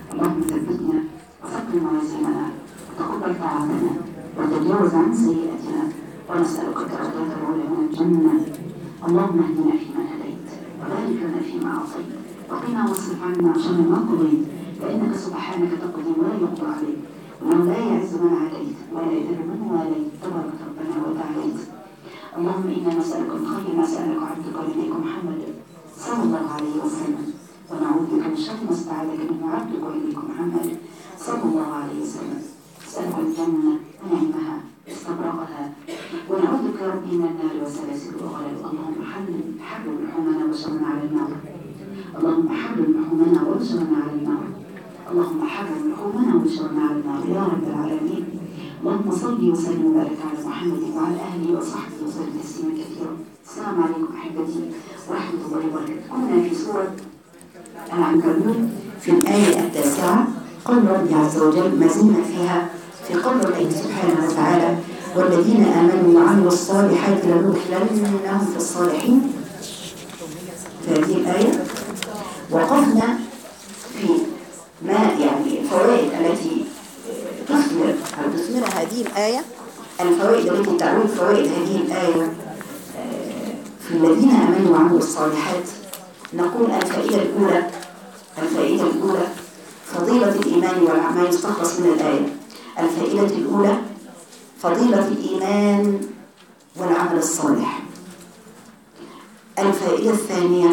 اللهم ثبتنا وثقل موازيننا وتقبل طاعتنا وتجاوز عن سيئاتنا ونسألك درجات العلى من الجنة اللهم اهدنا فيمن هديت وبارك لنا فيما أعطيت وقنا واصرف عنا شر ما قضيت فإنك سبحانك تقضي ولا يقضى عليك وأنه لا يعز من عاديت ولا يذل من واليت تبارك ربنا وتعاليت اللهم إنا نسألك من خير ما سألك عبدك ونبيك محمد صلى الله عليه وسلم ونعوذ بك من شر ما استعاذك منه عبدك ونبيك محمد صلى الله عليه وسلم نسألك الجنة ونعمها استبرقها ونعوذ بك يا ربي من النار وسلاسل الأغلال اللهم حلل حلل لحومنا وشرنا على النار اللهم حلل لحومنا وشرنا على النار اللهم حرم لحومنا وشرنا على النار يا رب العالمين اللهم صل وسلم وبارك على محمد وعلى اهله وصحبه وسلم تسليما كثيرا السلام عليكم احبتي ورحمه الله وبركاته كنا في سوره العنكبوت في الايه التاسعه قول ربي عز وجل ما زلنا فيها في قول الله سبحانه وتعالى والذين امنوا وعملوا الصالحات لندخلنهم في الصالحين في هذه الايه وقفنا في ما يعني الفوائد التي تثمر أو تثمر هذه الآية الفوائد التي تعود فوائد هذه الآية آه، في الذين آمنوا وعملوا الصالحات نقول الفائدة الأولى الفائدة الأولى فضيلة الإيمان والأعمال يستخلص من الآية الفائدة الأولى فضيلة الإيمان والعمل الصالح الفائدة الثانية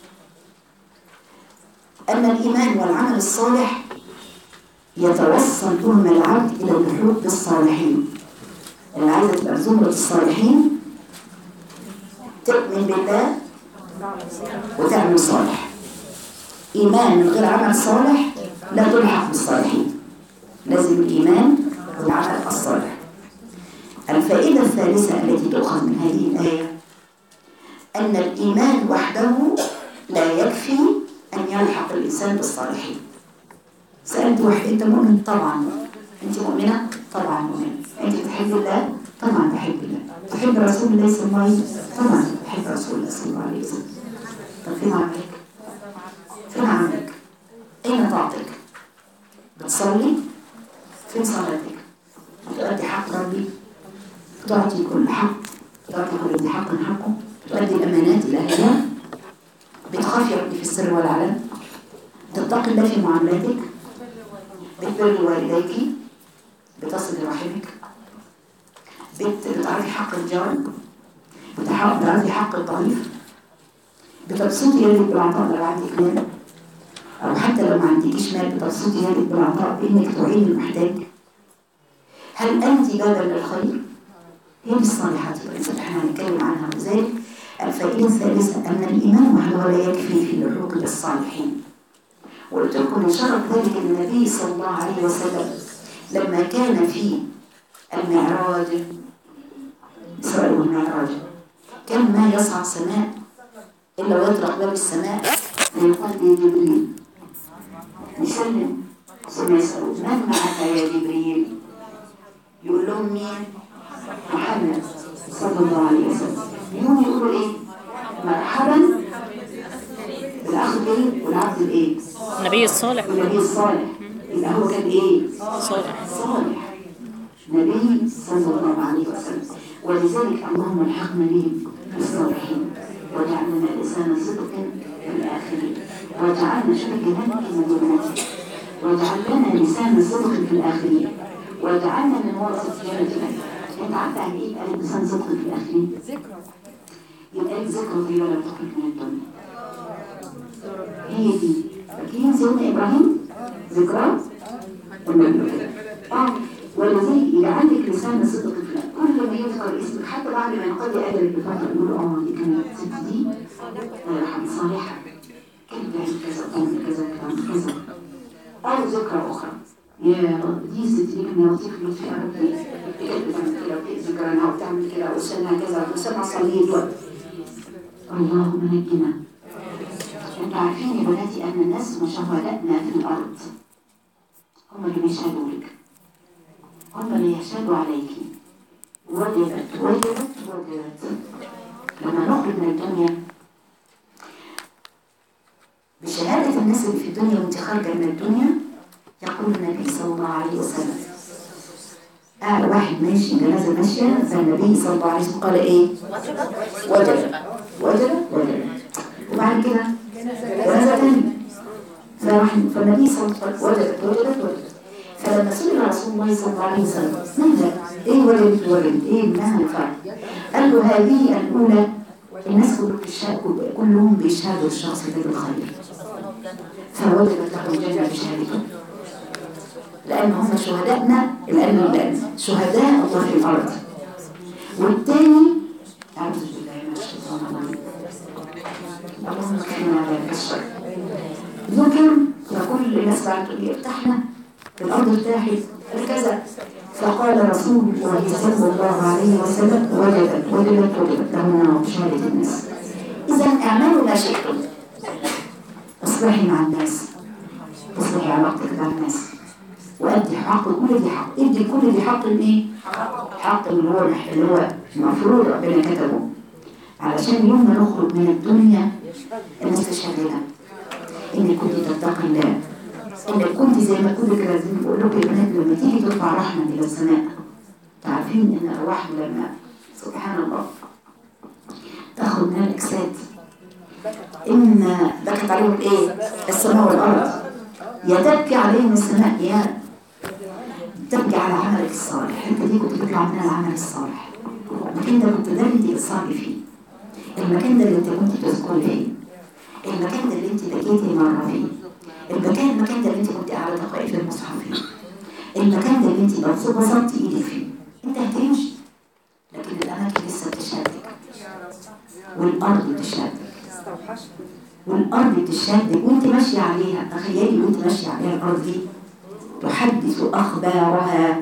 أن الإيمان والعمل الصالح يتوصل بهم العبد إلى اللحوق بالصالحين اللي عايزة تبقى في زمرة الصالحين تؤمن بالله وتعمل صالح إيمان من غير عمل صالح لا تلحق بالصالحين لازم الإيمان والعمل الصالح الفائدة الثالثة التي تؤخذ من هذه الآية أن الإيمان وحده لا يكفي أن يلحق الإنسان بالصالحين سألت واحد أنت مؤمن؟ طبعا أنت مؤمنة؟ طبعا مؤمنة أنت بتحب الله؟ طبعا بحب الله تحب رسول الله صلى الله عليه وسلم؟ طبعا بحب رسول الله صلى الله عليه وسلم طب فين عملك؟ فين عملك؟ أين طاعتك؟ بتصلي؟ فين صلاتك؟ بتؤدي حق ربي؟ تعطي كل حق تعطي كل ذي حق حقه تؤدي الأمانات إلى أهلها بتخافي ربي في السر والعلن تتقي الله في معاملاتك بتبر والديك بتصل رحمك بت- بتعرفي حق الجار بتحاول بتعرفي حق الضعيف بتبسطي يدك بالعطاء لو عندك مال أو حتى لو ما عندكيش مال بتبسطي يدك بالعطاء بإنك تعين المحتاج هل أنت بابا للخير؟ هي دي الصالحات يبقى إذا احنا هنتكلم عنها وذلك الفائدة الثالثة أن الإيمان وحده لا يكفي في اللحوق بالصالحين وقلت لكم من شرف ذلك النبي صلى الله عليه وسلم لما كان في المعراج إسراء والمعراج كان ما يصعد سماء إلا ويطرق باب السماء ويقول يا جبريل يسلم ثم يسأل من معك يا جبريل يقول لهم مين محمد صلى الله عليه وسلم يوم يقولوا ايه مرحبا بالاخ الايه والعبد الايه النبي الصالح والنبي الصالح يبقى هو كان ايه صالح صالح نبي صلى الله عليه وسلم ولذلك اللهم الحقنا به بالصالحين وجعلنا لسان صدق في الاخرين وجعلنا شبه جنانك من جناتك وجعل لنا لسان صدق في الاخرين وجعلنا من ورثة جنة الأخرين انت عارف يعني ايه يبقى لك لسان صدق في الاخرين؟ يبقى لك ذكرى طيبة لا تخرج من الدنيا هي دي فاكرين سيدنا ابراهيم ذكرى والنبي كده اه ولذلك يجعل لك لسان صدق في الأخرين. كل ما يذكر اسمك حتى بعد ما ينقضي اجلك بفتره يقول اه دي كانت الست دي الله يرحمها صالحه كانت بتعمل كذا وتعمل كذا وتعمل كذا أو ذكرى أخرى يا دي ست دي كان لطيف لطفي يا ربي كانت بتعمل كده وتأذي جيرانها وبتعمل كده وسنها كذا وسمع صليت و... اللهم نجنا انتوا عارفين يا بناتي أن الناس مشهداتنا في الأرض هم اللي بيشهدوا لك هم اللي يشهدوا عليك وجبت وجبت وجبت لما نخرج من الدنيا بشهادة الناس اللي في الدنيا وانت خارجة من الدنيا يقول النبي صلى الله عليه وسلم قاعد واحد ماشي جنازة ماشية فالنبي صلى الله عليه وسلم قال ايه وجد وجد وجد وبعد كده جنازة تانية فراح فالنبي صلى الله عليه وسلم وجدت وجدت وجدت فلما سئل رسول الله صلى الله عليه وسلم ماذا ايه وجدت وجدت ايه ما الفرق قال له هذه الأولى الناس كلهم بيشهد كلهم بيشهدوا الشخص ده بالخير فوجبت له الجنة بشهادته لأن هم شهدائنا لأن لأن شهداء الله في الأرض والتاني أعوذ بالله من الشيطان الرجيم اللهم كنا على الشر ذكر فكل الناس بعد تقول لي ارتحنا في الأرض ارتاحت كذا فقال رسول الله صلى الله عليه وسلم وجدت وجدت وجدت له النار بشهادة الناس إذا اعملوا ما شئتم اصلحي مع الناس اصلحي علاقتك مع الناس وأدي حق كل ذي حق ادي كل ذي حق ايه؟ حق اللي هو اللي هو المفروض ربنا كتبه علشان يوم ما نخرج من الدنيا الناس تشهد لنا انك كنت تتقي الله انك كنت زي ما كنت كده زي ما بقول لكم يا بنات لما تيجي ترفع رحمه الى السماء تعرفين ان ارواح لما سبحان الله تاخذ من الاجساد إما بكت عليهم الايه السماء والارض يا تبكي عليهم السماء يا تبكي على عملك الصالح انت دي كنت بتطلع من العمل الصالح المكان ده كنت ده اللي انت بتصلي فيه المكان ده اللي انت كنت تذكري فيه المكان ده اللي انت بكيتي مره فيه المكان المكان ده اللي انت كنت قاعده تقراي في المصحف فيه المكان ده اللي انت بس- بسطتي ايدك فيه انت هتمشي لكن الاماكن لسه بتشهدك والارض بتشهدك والارض بتشهدك وانت ماشيه عليها تخيلي وانت ماشيه عليها الارض دي تحدث اخبارها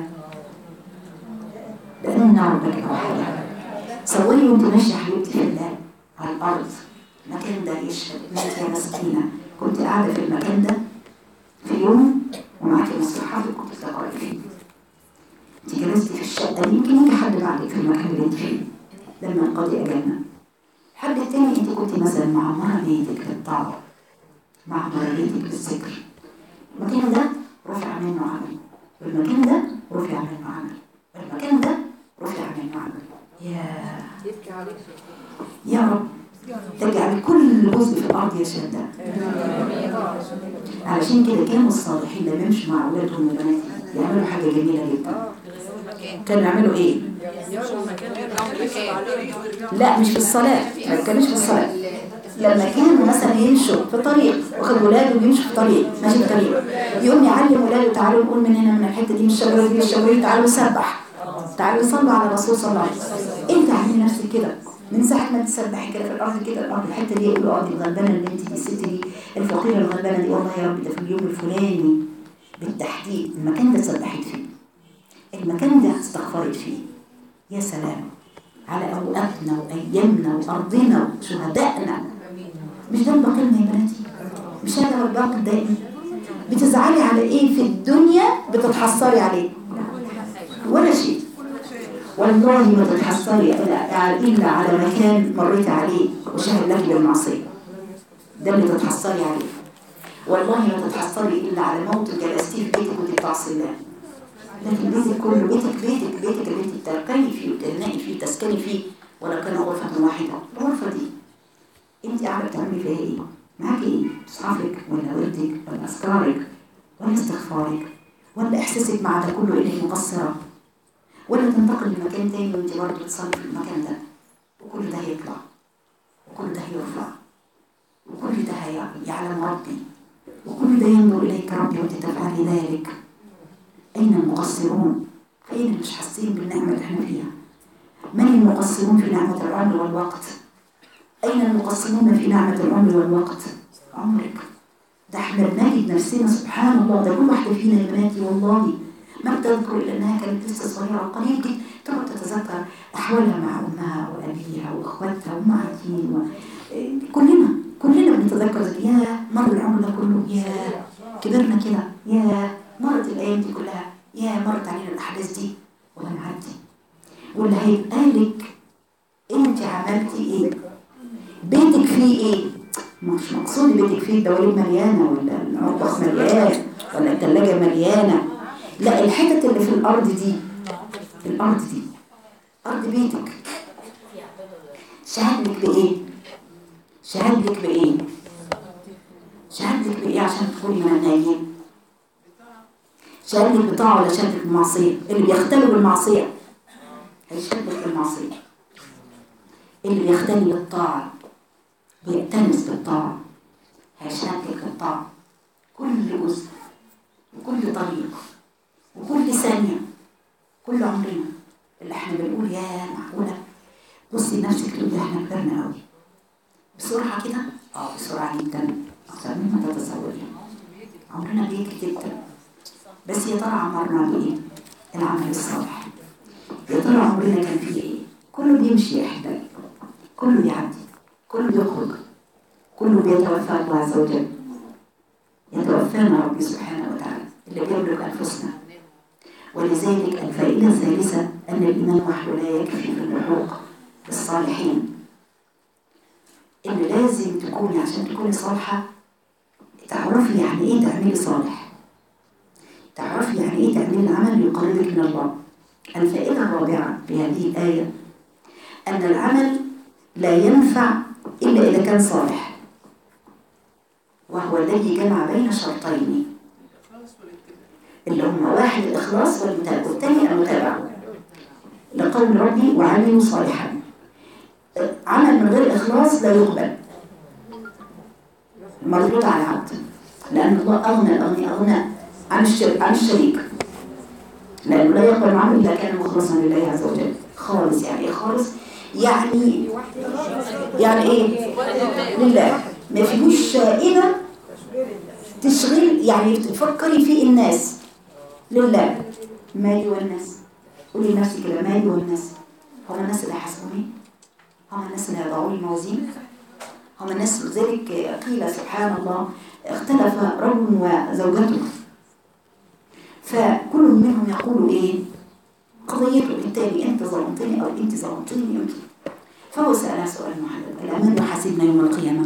بان ربك اوحدها صوري وانت ماشيه حبيبتي في الله على الارض المكان ده يشهد انت يا مسكينه كنت قاعده في المكان ده في يوم ومعاكي مصلحات كنت بتقراي فيه انت جلستي في الشقه دي يمكن يجي حد بعدك في المكان اللي انت فيه لما نقضي اجلنا حد تاني انت كنت مثلا معمره بيتك بالطاعه معمره بيتك بالذكر المكان ده رفع منه عمل والمكان ده رفع منه عمل والمكان ده رفع منه عمل يا يا رب تجعل كل جزء في الارض يشهد علشان كده كانوا الصالحين لما يمشوا مع اولادهم وبناتهم يعملوا حاجه جميله جدا كانوا يعملوا ايه؟ لا مش في الصلاة ما كانش في الصلاة لما كانوا مثلا يمشوا في طريق واخد ولاده ويمشوا في طريق ماشي في طريق يقوم يعلم ولاده تعالوا نقول من هنا من الحته دي من الشجره دي الشجره دي تعالوا نسبح تعالوا صلوا على الرسول صلى الله عليه وسلم انت اعملي نفسك كده من ساعه ما تسبحي كده في الارض كده الارض الحته دي يقولوا اه دي الغلبانه اللي انت دي الست دي الفقيره الغلبانه دي والله يا رب ده في اليوم الفلاني بالتحديد المكان ده سبحت فيه المكان ده استغفرت فيه يا سلام على أوقاتنا وأيامنا وأرضنا وشهدائنا مش ده الباقي يا بناتي مش هذا هو الباقي الدائم بتزعلي على إيه في الدنيا بتتحسري عليه ولا شيء والله ما تتحسري إلا إلا على مكان مريت عليه وشهد لك بالمعصية ده اللي تتحسري عليه والله ما تتحسري إلا على موت جلستيه في بيتك وانت بتعصي الله لكن بيتك كله بيتك بيتك بيتك اللي انت بتركني فيه وتهنئي فيه تسكني فيه ولو كان غرفة واحدة الغرفة دي انت قاعدة بتعملي فيها ايه؟ معاكي ايه؟ مصحفك ولا وردك ولا اذكارك ولا استغفارك ولا احساسك مع ده كله انك مقصرة ولا تنتقل لمكان تاني وانت برضه بتصلي في المكان ده وكل ده هيطلع وكل ده هيرفع وكل ده هي- يعلم ربي وكل ده ينظر اليك ربي وانت تفعلي ذلك أين المقصرون؟ أين اللي مش حاسين بالنعمة اللي احنا فيها؟ من المقصرون في نعمة العمر والوقت؟ أين المقصرون في نعمة العمر والوقت؟ عمرك ده احنا بنجد نفسنا سبحان الله ده كل واحدة فينا يا بناتي والله ما بتذكر إلا إنها كانت لسه صغيرة قليل جدا تقعد تتذكر أحوالها مع أمها وأبيها وأخواتها وأمهاتين و... إيه، كلنا كلنا بنتذكر ذلك. يا مر العمر ده كله يا كبرنا كده يا مرت الأيام دي كلها يا مرت علينا الأحداث دي وهنعدي واللي هيبقى لك أنت عملتي إيه بيتك فيه إيه مش مقصود بيتك فيه الدواليب مليانة ولا المطبخ مليان ولا التلاجة مليانة لا الحتت اللي في الأرض دي الأرض دي أرض بيتك شهادتك بإيه؟ شهادتك بإيه؟ شهادتك بإيه عشان تكوني من الناجين؟ شهادتك بطاعة ولا شهادتك بمعصية؟ اللي بيختلوا بالمعصية هيشهدك بالمعصية اللي بيختلي بالطاعة بيأتنس بالطاعة هيشهدك بالطاعة كل جزء وكل طريق وكل ثانية كل عمرنا اللي احنا بنقول يا معقولة بصي نفسك تقولي احنا كبرنا قوي بسرعة كده اه بسرعة جدا أكثر مما تتصوري عمرنا بيجري جدا بس يا ترى عمرنا بإيه؟ العمل الصالح يا ترى عمرنا كان فيه إيه؟ كله بيمشي يا أحبابي كله بيعدي كله بيخرج كله بيتوفى الله عز وجل يتوفانا ربي سبحانه وتعالى اللي بيملك أنفسنا ولذلك الفائدة الثالثة أن الإيمان وحده لا يكفي في اللحوق بالصالحين إن لازم تكوني عشان تكوني صالحة تعرفي يعني إيه تعملي صالح تعرفي يعني إيه تعملي العمل يقربك من الله الفائدة الرابعة في هذه الآية أن العمل لا ينفع إلا إذا كان صالح وهو الذي جمع بين شرطين اللي هما واحد الإخلاص والمتابعة والثاني المتابعة لقول ربي وعملوا صالحا عمل من غير إخلاص لا يقبل مردود على العبد لأن الله أغنى الأغنى أغنى عن الشرك عن الشريك لأنه لا يقبل عمل إلا كان مخلصا لله عز وجل خالص يعني إيه خالص يعني يعني إيه لله ما فيهوش شائبة تشغيل يعني تفكري في الناس لله مالي والناس قولي لنفسك كده مالي والناس هم الناس اللي حاسبوني هم الناس اللي يضعوا لي الموازين هم الناس لذلك قيل سبحان الله اختلف رجل وزوجته فكل منهم يقول ايه قضيته بالتالي انت ظلمتني او انت ظلمتني انت فهو سألها سؤال محدد الأمان يحاسبنا يوم القيامة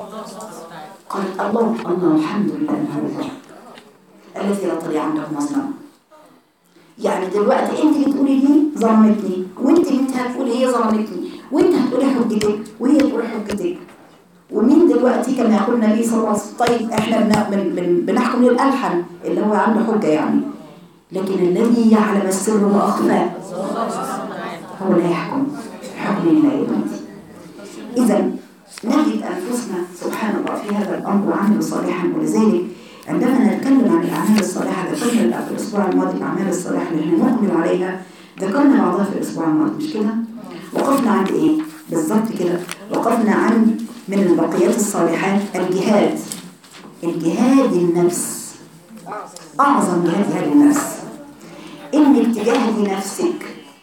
قالت الله الله الحمد لله أنه الله الذي لا طلع عنده مظلم يعني دلوقتي انت بتقولي دي ظلمتني وانت انت هتقولي هي ظلمتني وانت هتقولي حجتك وهي تقول حجتك ومين دلوقتي كما يقول النبي صلى الله عليه وسلم طيب احنا بن- بن- بن- بنحكم للألحن اللي هو عنده حجة يعني لكن الذي يعلم السر وأخفى هو لا يحكم حكم الله يا بنتي إذا نجد أنفسنا سبحان الله في هذا الأمر وعمل صالحا ولذلك عندما نتكلم عن الأعمال الصالحة ذكرنا في الأسبوع الماضي الأعمال الصالحة اللي احنا نقبل عليها ذكرنا بعضها في الأسبوع الماضي مش كده؟ وقفنا عند إيه؟ بالظبط كده وقفنا عند من البقيات الصالحات الجهاد الجهاد النفس أعظم جهاد جهاد النفس إنك تجاهدي نفسك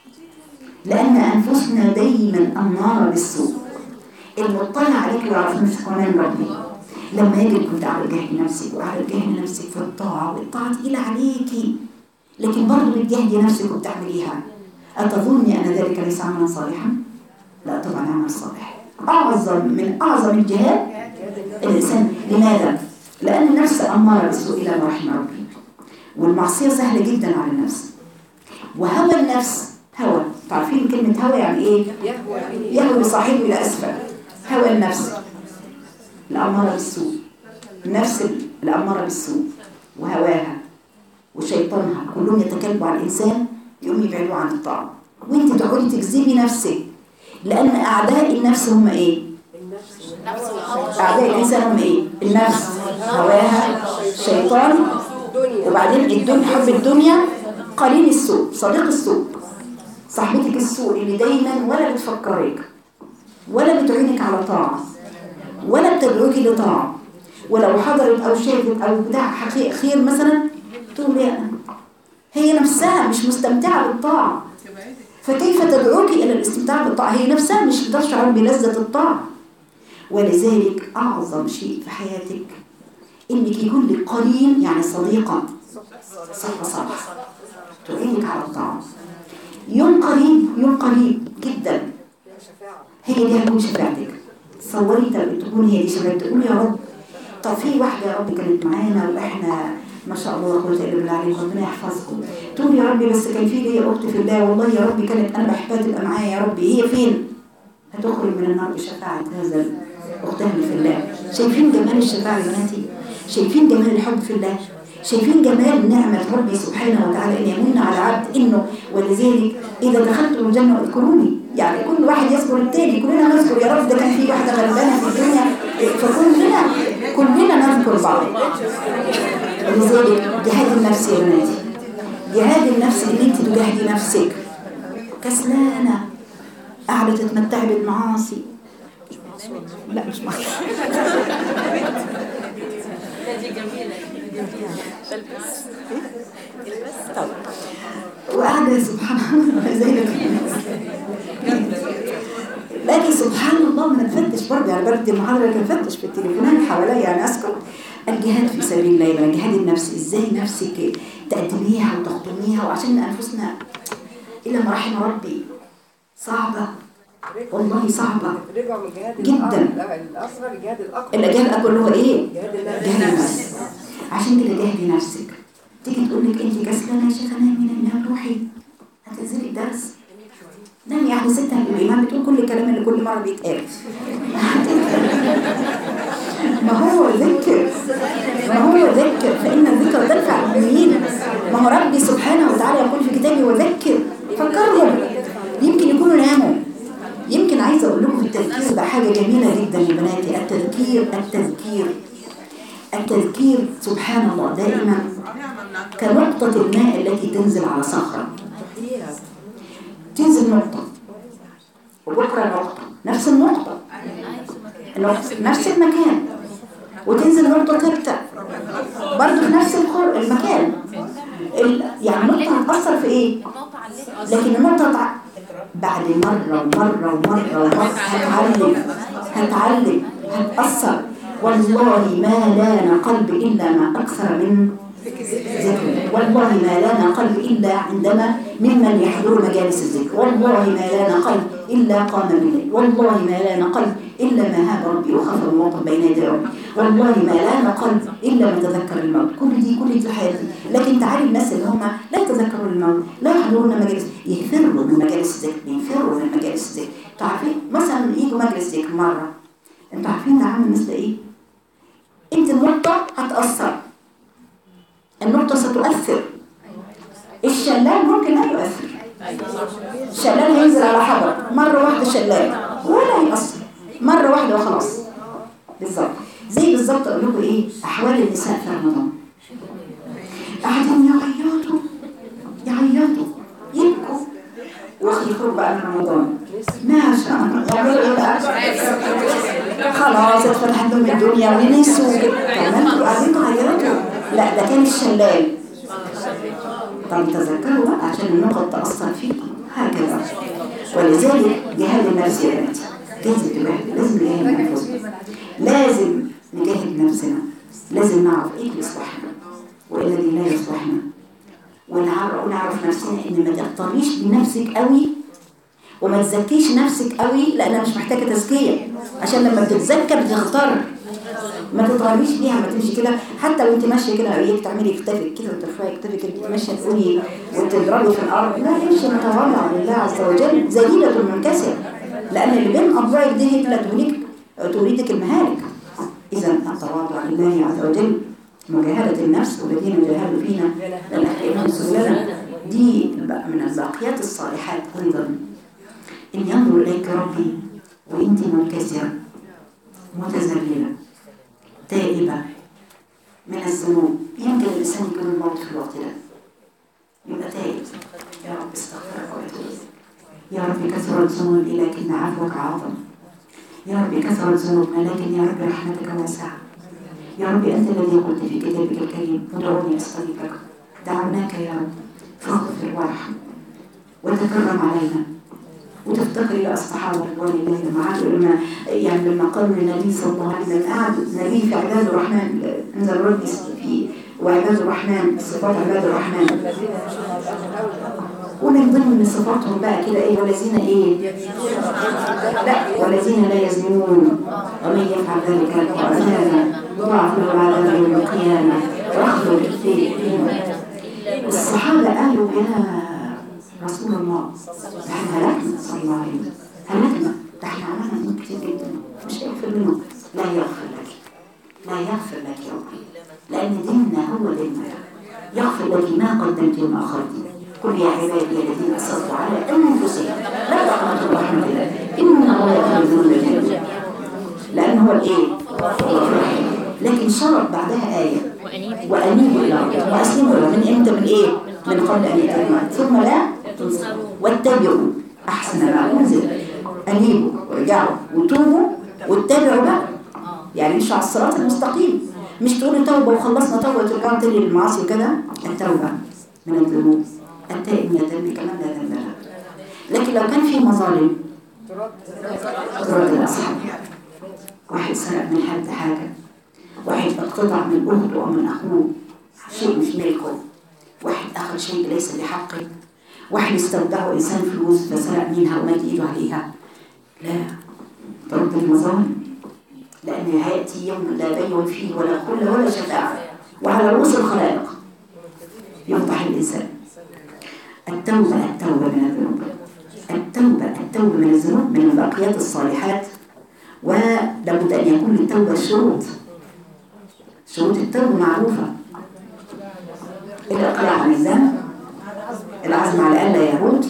لأن أنفسنا دايما أمارة بالسوء المطلع عليك ويعرف نفسك ومن ربي لما يجب كنت على جهد نفسك وعلى جهد نفسك في الطاعة والطاعة تقيلة عليكي لكن برضه بتجهدي نفسك وبتعمليها أتظني أن ذلك ليس عملا صالحا؟ لا طبعا عمل صالح أعظم من أعظم الجهاد الإنسان لماذا؟ لأن النفس أمارة بالسوء إلى ما رحم ربي والمعصية سهلة جدا على النفس وهوى النفس هوى تعرفين كلمة هوى يعني إيه؟ يهوي بصاحبه إلى أسفل هوى النفس الأمارة بالسوء النفس الأمارة بالسوء وهواها وشيطانها كلهم يتكلموا عن الإنسان يقوم يبعدوا عن الطاعة وانت تقعدي تكذبي نفسك لأن أعداء النفس هم إيه؟ أعداء الإنسان هم إيه؟ النفس هواها شيطان وبعدين الدنيا حب الدنيا قليل السوء صديق السوء صاحبتك السوء اللي دايما ولا بتفكرك ولا بتعينك على طاعة ولا بتدعوك لطاعة ولو حضرت أو شافت أو بتاع حقيقة خير مثلا تقول يا هي نفسها مش مستمتعة بالطاعة فكيف تدعوك إلى الاستمتاع بالطاعة هي نفسها مش بتشعر بلذة الطاعة ولذلك أعظم شيء في حياتك إنك يكون لك قرين يعني صديقة صحبة صالحة تعينك على الطاعة يوم قريب يوم قريب جدا هي دي هتكون شفاعتك تصوري تكون هي دي شفاعتك تقول يا رب طب في واحدة يا رب كانت معانا وإحنا ما شاء الله لا قوه الا بالله عليكم ربنا يحفظكم تقول يا ربي بس كان في ليا اخت في الله والله يا ربي كانت انا بحبها تبقى معايا يا ربي هي فين هتخرج من النار بشفاعه هذا اختها اللي في الله شايفين جمال الشفاعه يا بناتي شايفين جمال الحب في الله شايفين جمال نعمة ربي سبحانه وتعالى أن يمن على العبد إنه ولذلك إذا دخلتم الجنة اذكروني يعني كل واحد يذكر التاني كلنا نذكر يا رب ده كان في واحدة غلبانة في الدنيا فكلنا كلنا نذكر بعض ولذلك جهاد النفس يا بناتي جهاد النفس ان انت تجاهدي نفسك كسلانة قاعدة تتمتعي بالمعاصي لا مش معاصي طب وقاعدة سبحان الله زي ما لكن سبحان الله ما نفتش برضه يعني برد المحاضرة كان فتش في التليفونات حواليا يعني أسكت الجهاد في سبيل الله يبقى جهاد النفس ازاي نفسك تقدميها وتخدميها وعشان انفسنا الا ما رحم ربي صعبه والله صعبه رجعوا من جهاد جداً. الأ- الأصغر لجهاد الأكبر الجهاد الاكبر اللي هو ايه؟ جهاد النفس جهاد النفس عشان كده جهدي نفسك تيجي تقول لك انت كسلانه يا شيخه نامي نامي روحي هتنزلي الدرس نامي يا ستها الامام بتقول كل الكلام اللي كل مره بيتقال ما هو ذكر ما هو ذكر فإن الذكر تنفع المؤمنين ما هو ربي سبحانه وتعالى يقول في كتابه وذكر فكرهم يمكن يكونوا ناموا يمكن عايزة أقول لكم التذكير ده حاجة جميلة جدا يا بناتي التذكير التذكير التذكير سبحان الله دائما كنقطة الماء التي تنزل على صخرة تنزل نقطة وبكرة نقطة نفس النقطة النقطة نفس المكان وتنزل نقطة ثالثة برضه في نفس الخر المكان ال... يعني النقطة هتأثر في إيه؟ لكن النقطة تع... بعد مرة ومرة ومرة ومرة هتعلم هتعلم هتأثر والله ما لان قلب إلا ما أكثر من ذكر والله ما لان قلب إلا عندما ممن يحضر مجالس الذكر والله ما لان قلب إلا قام بالليل والله ما لان قلب إلا ما هاب ربي وخاف الموقف بين يدي ربي والله ما لان قلب إلا ما تذكر الموت كل دي كل دي حياتي لكن تعالي الناس اللي هم لا يتذكروا الموت لا يحضرون مجالس يفروا من مجالس الذكر يفروا من مجالس الذكر انتوا عارفين مثلا يجوا مجلس ذكر مرة انتوا عارفين ده عامل مثل ايه؟ انت النقطة هتأثر النقطة ستؤثر الشلال ممكن لا يؤثر الشلال هينزل على حجر مرة واحدة شلال ولا يأثر مرة واحدة وخلاص بالظبط زي بالظبط أقول لكم إيه أحوال النساء في رمضان قاعدين يعيطوا يعيطوا يبكوا ويخرجوا بقى من رمضان ما شاء الله يعملوا ايه بقى؟ خلاص اتفتحت لهم الدنيا ونسوا كمان انتوا قاعدين تعيطوا لا ده كان الشلال طب تذكروا بقى عشان النقط تأثر فيكم هكذا ولذلك جهاد النفس يا بناتي لازم تجاهد لازم نجاهد انفسنا لازم نجاهد نفسنا لازم نعرف ايه اللي يصلحنا وايه الذي لا يصلحنا ونعرف ونعرف نفسنا ان ما تغتريش بنفسك قوي وما تزكيش نفسك قوي لانها مش محتاجه تزكيه عشان لما بتتزكى بتختار ما تطالبيش بيها ما تمشي كده حتى وانت ماشيه كده اياك تعملي كتافك كده وترفعي كتافك انت ماشيه تقولي وتضربي في الارض لا امشي متواضعه لله عز وجل ذليله منكسره لان اللي بين اضلاعك دي لا تهلك تريدك المهالك اذا التواضع لله عز وجل مجاهدة النفس والذين جاهدوا فينا لنهدينهم سبلنا دي من الباقيات الصالحات ايضا ان ينظر اليك ربي وانت منكسره متذلله تائبة من الذنوب يمكن الإنسان يكون الموت في الوقت ده يبقى تائب يا رب استغفرك وأتوب إليك. يا رب كثرت ذنوبي لكن عفوك أعظم يا رب كثرت ذنوبنا لكن يا رب رحمتك واسعة يا رب أنت الذي قلت في كتابك الكريم ادعوني أستجب لك دعوناك يا رب فاغفر وارحم وتكرم علينا وتفتقري لأصحاب رضوان الله معاه لما يعني لما قالوا للنبي صلى الله عليه وسلم قعد النبي في عباد الرحمن انزل ربي في وعباد الرحمن صفات عباد الرحمن ومن ضمن صفاتهم بقى كده ايه والذين ايه لا والذين لا يزنون ومن يفعل ذلك القرآن يضاعف له العذاب يوم القيامة يخرج فيه الصحابة قالوا يا رسول الله ده احنا هلكنا صلى الله عليه وسلم هلكنا ده احنا عملنا ذنوب كتير جدا مش هيغفر لنا لا يغفر لك لا يغفر لك يا ربي لأن ديننا هو ديننا يغفر لك ما قدمت وما أخرت قل يا عبادي الذين أسرفوا على أنفسهم لا تقنطوا من رحمة الله إن الله يغفر الذنوب جميعا لأن هو الإيه؟ هو الرحيم لكن شرط بعدها آية وأنيبوا وأنيبوا إلى ربكم وأسلموا له من إمتى من إيه؟ من قبل أن يأتي الموت ثم لا تنصروا واتبعوا أحسن ما أنزل أنيبوا وارجعوا وتوبوا واتبعوا بقى يعني مش على الصراط المستقيم مش تقولوا توبة وخلصنا توبة وترجعوا تاني للمعاصي وكده التوبة من الذنوب التائب من الذنب كمان لا ذنب له لكن لو كان في مظالم ترد الأصحاب واحد سرق من حد حاجة واحد اقتطع من أخته أو من أخوه شيء مش ملكه واحد أخذ شيء ليس بحقه واحد استودعه إنسان فلوس فسرق منها ومد إيده عليها لا ترد المظالم لأن هيأتي يوم لا بيع فيه ولا خل ولا شفاعة وعلى رؤوس الخلائق يفضح الإنسان التوبة التوبة من الذنوب التوبة التوبة من الذنوب من الباقيات الصالحات ولابد أن يكون للتوبة شروط شروط التوبة معروفة الإقلاع عن الذنب العزم على ألا يعود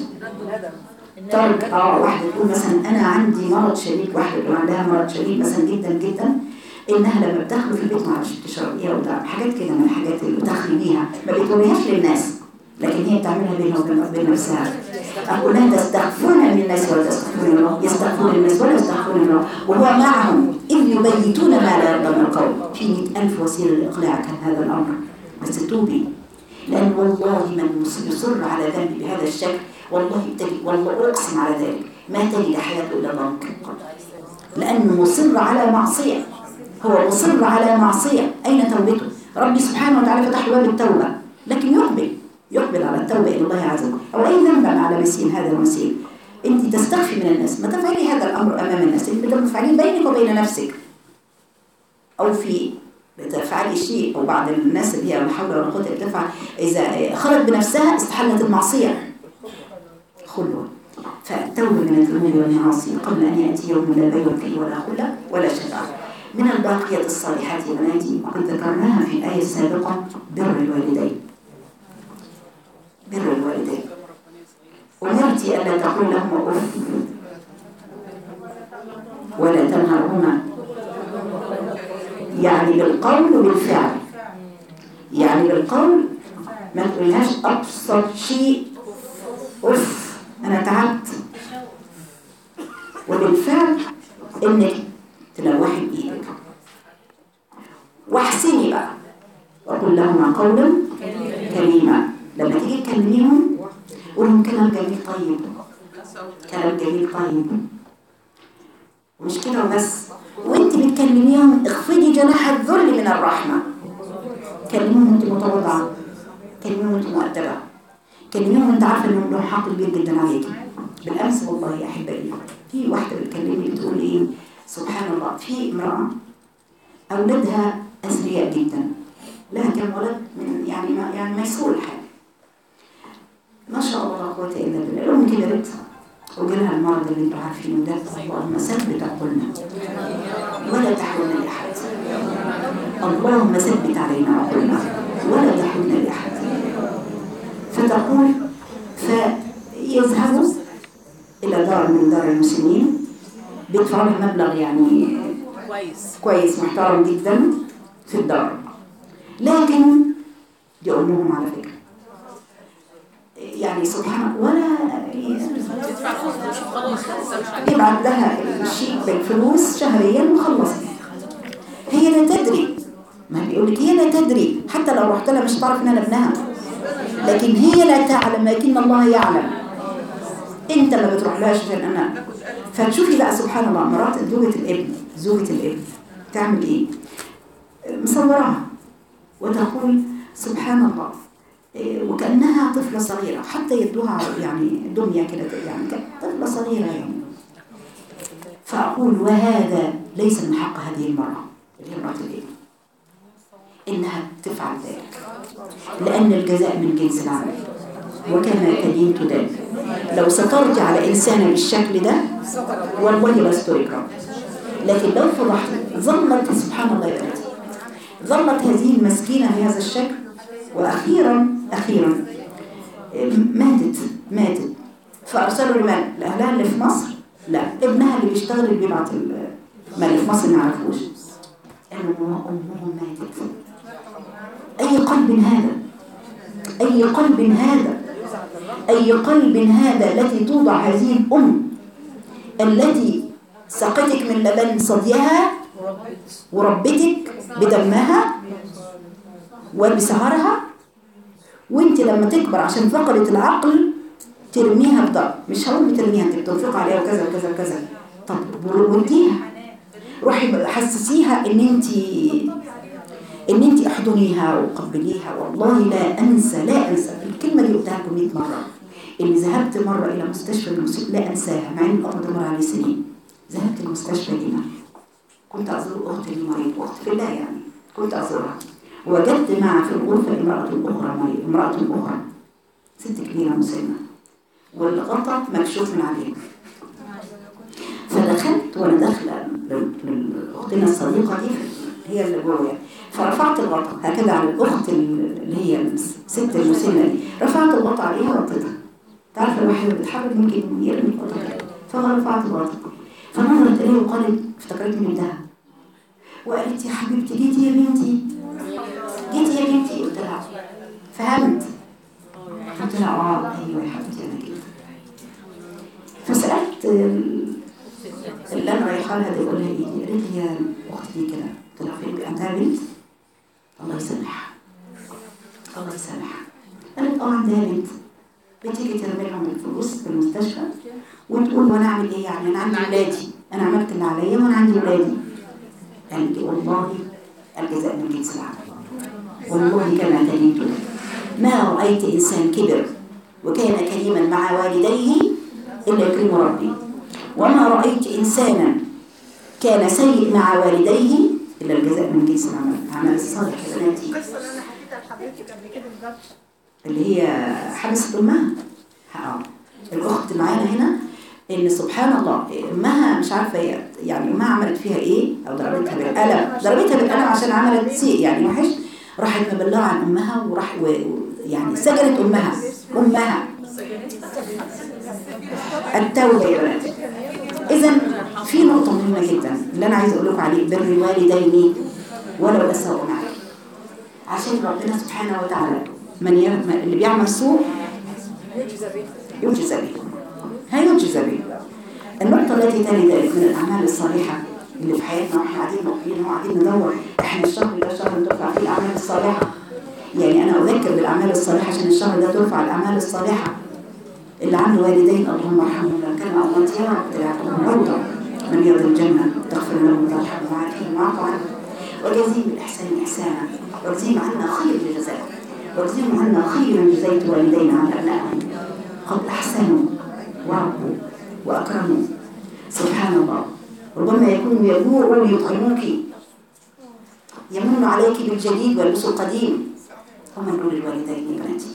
ترك اه واحدة تقول مثلا أنا عندي مرض شديد واحدة تقول عندها مرض شديد مثلا جدا جدا إنها لما بتاخده في البيت معرفش بتشرب إيه ولا حاجات كده من الحاجات اللي بتخلي بيها ما بتقولهاش للناس لكن هي بتعملها بينها وبين وبين نفسها أقول لها تستغفرون من الناس ولا تستغفرون الله يستغفرون الناس ولا يستغفرون الله وهو معهم إذ يبيتون ما لا يرضى من القول في مئة ألف وسيلة للإقلاع كان هذا الأمر بس توبي لأن والله من يصر على ذنب بهذا الشكل والله تجد والله أقسم على ذلك ما تجد حياته إلا ضنك لأنه مصر على معصية هو مصر على معصية أين توبته ربي سبحانه وتعالى فتح له باب التوبة لكن يقبل يقبل على التوبة إلى الله عز وجل أو أي ذنب على مسيل هذا المسيل أنت تستخفي من الناس ما تفعلي هذا الأمر أمام الناس أنت تفعليه بينك وبين نفسك أو في بتفعلي شيء أو بعض الناس اللي هي لا حول ولا قوة إلا تفعل إذا خرج بنفسها استحلت المعصية خلوة فالتوبة من الذنوب والمعاصي قبل أن يأتي يوم لا بيع فيه ولا خلة ولا شفاعة من الباقيات الصالحات يا بناتي وقد ذكرناها في الآية السابقة بر الوالدين بر الوالدين أمرت ألا تقول لهما أف ولا تنهرهما يعني بالقول وبالفعل يعني بالقول ما تقولهاش أبسط شيء أف أنا تعبت وبالفعل إنك تلوحي بإيدك واحسني بقى وقل لهما قولا كريما لما تيجي تكلميهم قول لهم كلام جميل طيب كلام جميل طيب مش كده وبس وانت بتكلميهم اخفضي جناح الذل من الرحمة كلميهم وانت متواضعة كلميهم وانت مؤدبة كلميهم وانت عارفة انهم لهم حق كبير جدا عليكي بالامس والله يا احبائي في واحدة بتكلمني بتقول ايه سبحان الله في امرأة اولادها اثرياء جدا لها كم ولد من يعني ما يعني ميسور الحال ما شاء الله لا قوة الا بالله الام كبرت وجالها المرض اللي انتوا عارفينه ده اللهم ثبت عقولنا ولا تحولنا لاحد اللهم ثبت علينا عقولنا ولا تحولنا لاحد فتقول فيذهبوا الى دار من دار المسلمين بيدفعوا لها مبلغ يعني كويس كويس محترم جدا في الدار لكن دي امهم على فكره يعني سبحان ولا تدفع فلوس وخلاص لسه مش عارف يبعت لها الشيك بالفلوس شهريا وخلص هي لا تدري ما بيقول لك هي لا تدري حتى لو رحت لها مش هتعرف ان انا ابنها لكن هي لا تعلم لكن الله يعلم انت ما بتروح لهاش عشان انا فتشوفي بقى سبحان الله مرات زوجة الابن زوجة الابن تعمل ايه مصوراها وتقول سبحان الله إيه، وكأنها طفلة صغيرة حتى يدوها يعني دمية كده يعني كانت طفلة صغيرة يعني فأقول وهذا ليس من حق هذه المرأة اللي هي امرأة الابن إنها تفعل ذلك لأن الجزاء من جنس العمل وكما تدين تدان لو سترجع على إنسانة بالشكل ده والله لا استرك لكن لو فضحت ظلت سبحان الله يا بنتي ظلت هذه المسكينة بهذا الشكل وأخيرا أخيرا ماتت ماتت فأرسلوا لمن؟ لأهلها اللي في مصر؟ لا ابنها اللي بيشتغل اللي بيبعت ال- ما اللي في مصر ما يعرفوش قالوا أمهم ماتت أي قلب هذا؟ أي قلب هذا؟ أي قلب هذا التي توضع هذه الأم التي سقتك من لبن صديها وربتك بدمها وبسهرها وانت لما تكبر عشان فقدت العقل ترميها بضرب مش هقول بترميها انت بتنفق عليها وكذا وكذا وكذا طب وديها روحي بقى حسسيها ان انت ان انت احضنيها وقبليها والله لا انسى لا انسى الكلمه دي قلتها لكم 100 مره اني ذهبت مره الى مستشفى المسلم لا انساها مع ان الامر ده مر عليه سنين ذهبت المستشفى هنا كنت ازور اختي المريض اختي في الله يعني كنت ازورها وجدت معها في الغرفه امراه اخرى مريض امراه اخرى ست كبيره مسنه والغطا مكشوف من عليه فدخلت وانا داخله ل- لاختنا الصديقه دي هي اللي جوه فرفعت الغطا هكذا على الاخت اللي هي الست المسنه دي رفعت الغطا عليها وغطيتها تعرف الواحد اللي بيتحرك ممكن يرمي الغطا كده فرفعت الغطا فنظرت اليه وقالت افتكرتني بنتها وقالت يا حبيبتي جيتي يا بنتي جيتي يا بنتي قلت لها فهمت قلت لها اه ايوه يا حبيبتي انا جيت فسالت ال- اللي انا رايحه لها دي اقول لها ايه قالت لي يا اختي دي كده قلت لها فين عندها بنت الله يسامحها الله يسامحها قالت اه عندها بنت بتيجي ترمي لهم الفلوس في المستشفى وتقول وانا اعمل ايه يعني انا عندي ولادي انا عملت اللي عليا وانا عندي ولادي قالت لي والله الجزاء من جنس العمل والله كما تليت ما رأيت إنسان كبر وكان كريما مع والديه إلا يكرم ربي وما رأيت إنسانا كان سيء مع والديه إلا الجزاء من جنس العمل عمل الصالح يا بناتي القصه اللي انا حكيتها لحضرتك قبل كده بالظبط اللي هي حبست أمها اه الأخت معانا هنا إن سبحان الله أمها مش عارفة هي يعني أمها عملت فيها إيه أو ضربتها بالقلم ضربتها بالقلم عشان عملت سيء يعني وحش راحت مبلغة عن أمها وراح و... و- يعني سجنت أمها أمها التوبة يا بنات إذا في نقطة مهمة جدا اللي أنا عايزة أقول لكم عليه بر الوالدين ولو أساءوا معك عشان ربنا سبحانه وتعالى من ي... من- اللي بيعمل سوء يجزى به يجزى به هيجزى به النقطة التي تلي ذلك من الأعمال الصالحة اللي في حياتنا واحنا قاعدين موقفين وقاعدين ندور احنا الشهر ده شهر ترفع فيه الأعمال الصالحة يعني أنا أذكر بالأعمال الصالحة عشان الشهر ده ترفع الأعمال الصالحة اللي عنده والدين اللهم ارحمهم لو كانوا أموات يا رب تلعبهم روضة من يرضى الجنة تغفر لهم وترحمهم وعافهم واعف عنهم وجزيهم بالإحسان إحسانا واجزيهم عنا خير الجزاء واجزيهم عنا خيرا جزيت والدينا عن أبنائهم قد أحسنوا وربوا وأكرموا سبحان الله ربما يكون يجوعوا ليطعموك يمن عليك بالجديد ويلبس القديم هم دول الوالدين يا بناتي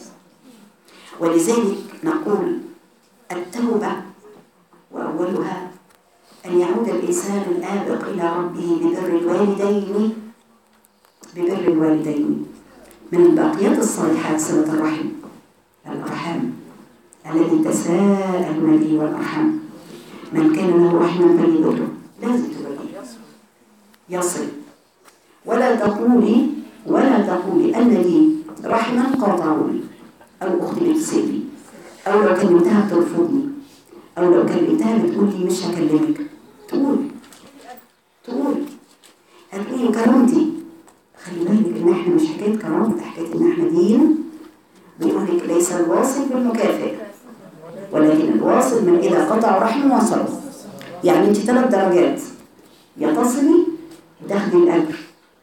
ولذلك نقول التوبة وأولها أن يعود الإنسان الآبق إلى ربه ببر الوالدين ببر الوالدين من الباقيات الصالحات صلة الرحم الأرحام الذي تساءلون به والأرحام من كان له رحما فليبره لازم تبريه يصل ولا تقولي ولا تقولي أن لي رحما قاطعوني أو أختي بتسيبني أو لو كلمتها بترفضني أو لو كلمتها بتقول لي مش هكلمك تقول تقول هتقولي كرامتي خلي بالك إن إحنا مش حكاية كرامة حكاية إن إحنا دين بيقول لك ليس الواصل بالمكافئ ولكن الواصل من إذا قطع رحم وصل يعني أنت ثلاث درجات يا تصلي تاخدي الأجر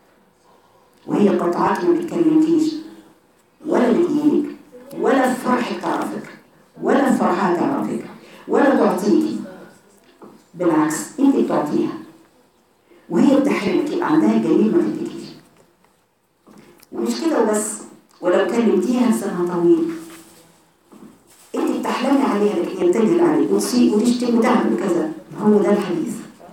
وهي قطعات ما بتكلمكيش ولا بتجيلك ولا في فرحك تعرفك ولا في فرحها تعرفك ولا تعطيكي بالعكس انت بتعطيها وهي بتحرمك يبقى عندها الجميل ما تديكيش علمتيها لسنها طويل انت بتحلمي عليها لكن ينتهي عليك وتصيب وتشتم وتعمل كذا هو ده الحديث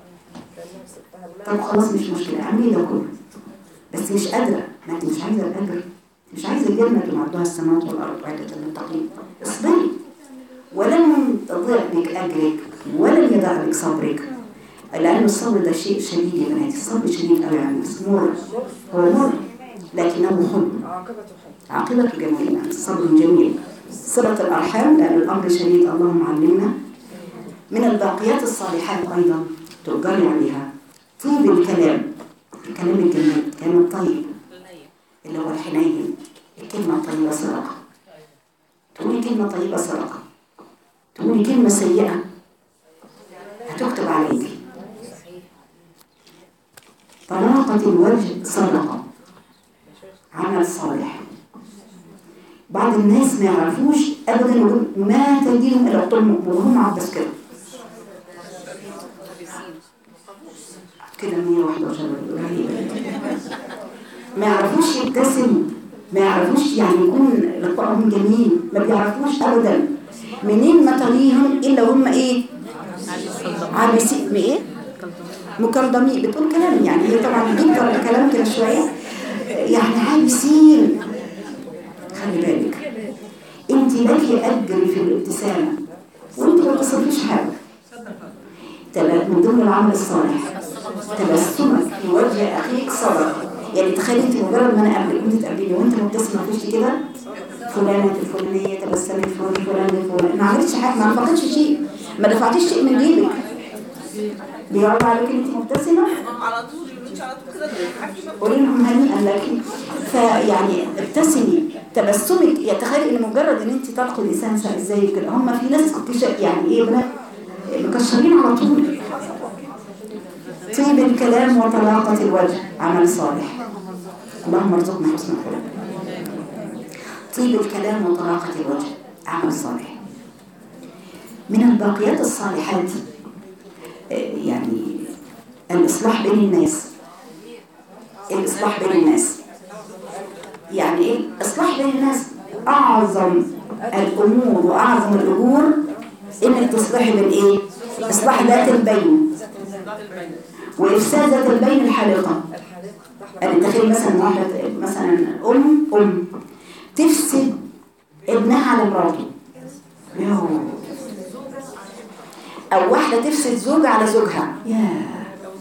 طب خلاص مش مشكلة اعملي ده كله بس مش قادرة ما انت مش عايزة الأجر مش عايزة الجنة اللي معدها السماوات والأرض وعدة للمتقين اصبري ولن تضيع بك أجرك ولن يضيع بك صبرك لأن الصبر ده شيء شديد يا بناتي الصبر شديد قوي يعني بس مر هو مر لكنه حلو عاقبته جميلة الصبر جميل صلة الأرحام لأن الأمر شديد اللهم علمنا من الباقيات الصالحات أيضا تؤجري عليها طيب الكلام الكلام الجميل الكلام الطيب اللي هو الحنين الكلمة الطيبة صدقة تقولي كلمة طيبة صدقة تقولي كلمة سيئة هتكتب عليك طلاقة الوجه صدقة عمل صالح بعض الناس ما يعرفوش ابدا يقول ما تجيهم الا طم وهم عبس كده كده 111 رهيبة. ما يعرفوش يبتسموا ما يعرفوش يعني يكون لقائهم جميل ما بيعرفوش ابدا منين ما تريهم الا هم ايه عابسين ايه مكردمين بتقول كلام يعني هي طبعا بتجيب كلام كده شويه يعني عابسين خلي بالك انت لك اجر في الابتسامه وانت ما تصرفيش حاجه تبقى من ضمن العمل الصالح تبسمك في وجه اخيك صدقه يعني تخيلي انت مجرد ما انا قبلك وانت تقابليني وانت مبتسمه في وشي كده فلانه الفلانيه تبسمت في وجه فلان الفلاني ما عملتش حاجه ما انفقتش شيء ما دفعتيش شيء من جيبك بيعرض عليك انت مبتسمه على طول يقولوا على طول كده بتضحكي قولي لهم هنيئا لكن فيعني ابتسمي تبسمك يا تخيلي ان مجرد ان انت تلقي الانسان زي كده هم في ناس كنت شا- يعني ايه بنات مكشرين على طول طيب الكلام وطلاقة الوجه عمل صالح اللهم ارزقنا حسن الخلق طيب الكلام وطلاقة الوجه عمل صالح من الباقيات الصالحات آه، يعني الإصلاح بين الناس الإصلاح بين الناس يعني إيه؟ إصلاح بين الناس أعظم الأمور وأعظم الأجور إنك تصلحي بين إيه؟ إصلاح ذات البين وإفساد ذات البين الحالقة يعني تخيل مثلا واحدة مثلا أم أم تفسد ابنها على مراته يوه. أو واحدة تفسد زوجها على زوجها ياه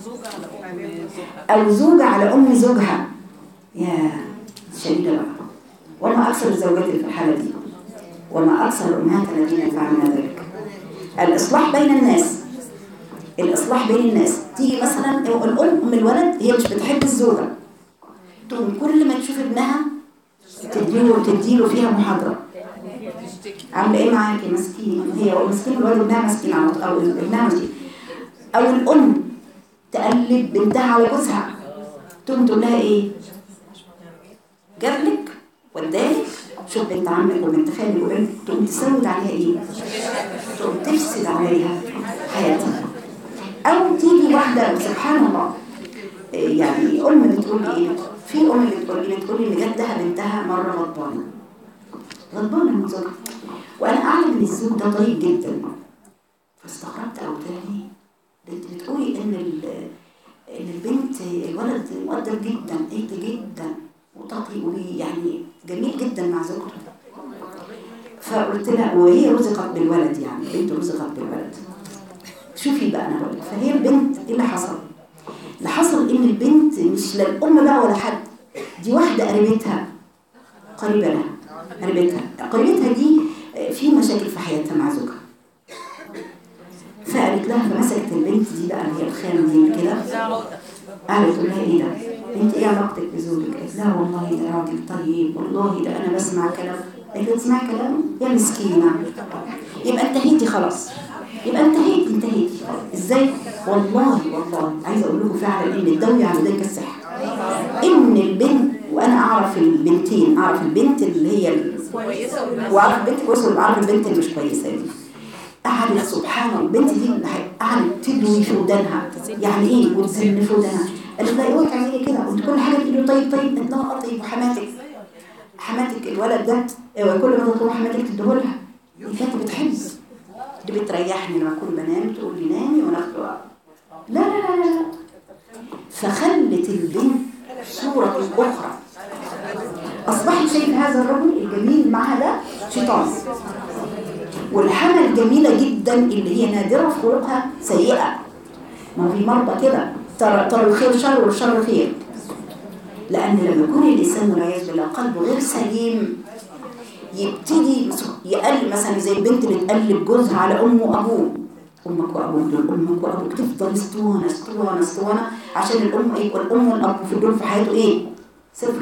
أو زوجة على أم زوجها يا شديدة بقى وما أكثر الزوجات اللي في الحالة دي وما أكثر الأمهات الذين يفعلون ذلك الإصلاح بين الناس الإصلاح بين الناس تيجي مثلا الأم أم الولد هي مش بتحب الزوجة تقوم كل ما تشوف ابنها تديله تديله فيها محاضرة عامله ايه معاكي مسكين هي مسكين الولد ابنها مسكين على طول او ابنها مسكين او الام تقلب بنتها على جوزها تقوم تقول لها ايه جابلك ودالك شوف بنت عمك وبنت خالك وبنت تقوم تسود عليها ايه تقوم تفسد عليها حياتها او تيجي واحده سبحان الله إيه يعني ام بتقول ايه في ام اللي بتقول لي بتقول لي ان جدها بنتها مره غضبانه غضبانه من زوجها وانا اعلم ان الزوج ده طيب جدا فاستغربت او تاني ده انت بتقولي ان ال- ان البنت الولد مؤدب جدا اهد جدا وتقي ويعني جميل جدا مع زوجته فقلت لها وهي رزقت بالولد يعني بنت رزقت بالولد شوفي بقى انا بقول لك فهي البنت ايه اللي حصل؟ اللي حصل ان البنت مش لا الام بقى ولا حد دي واحده قريبتها قريبه لها قريبتها قريبتها دي في مشاكل في حياتها مع زوجها فقالت لها فمسكت البنت دي بقى اللي هي الخام دي كده قالت لها ايه ده انت ايه علاقتك بزوجك قالت لها والله ده راجل طيب والله ده انا بسمع كلام قالت لها تسمعي كلامه يا مسكينه يبقى انتهيتي خلاص يبقى انتهيتي انتهيتي ازاي والله والله عايزه اقول لكم فعلا ان الدولة على ذلك السحر ان البنت وانا اعرف البنتين اعرف البنت اللي هي ال- واعرف البنت كويسه واعرف البنت اللي مش كويسه دي قعدت سبحان الله البنت دي اللي قعدت تدوي في ودانها يعني ايه وتزن في ودانها قالت لها اوعي تعملي كده قلت كل حاجه تقولي طيب طيب قالت لها اه طيب وحماتك حماتك الولد ده آه، كل ما تطلب حماتك تديهولها دي كانت بتحب دي بتريحني لما اكون بنام تقول لي نامي وانا اخده لا لا لا لا لا فخلت البنت صورة أخرى أصبحت شايف هذا الرجل الجميل معها ده شيطان والحمى الجميلة جدا اللي هي نادرة في خلقها سيئة ما في مرضى كده ترى ترى الخير شر والشر خير لأن لما يكون الإنسان والعياذ بالله قلبه غير سليم يبتدي يقل مثلا زي البنت اللي تقلب جوزها على أمه وأبوه أمك وأبوك دول أمك وأبوك تفضل اسطوانة اسطوانة اسطوانة عشان الأم إيه والأم والأب في دول في حياته إيه؟ صفر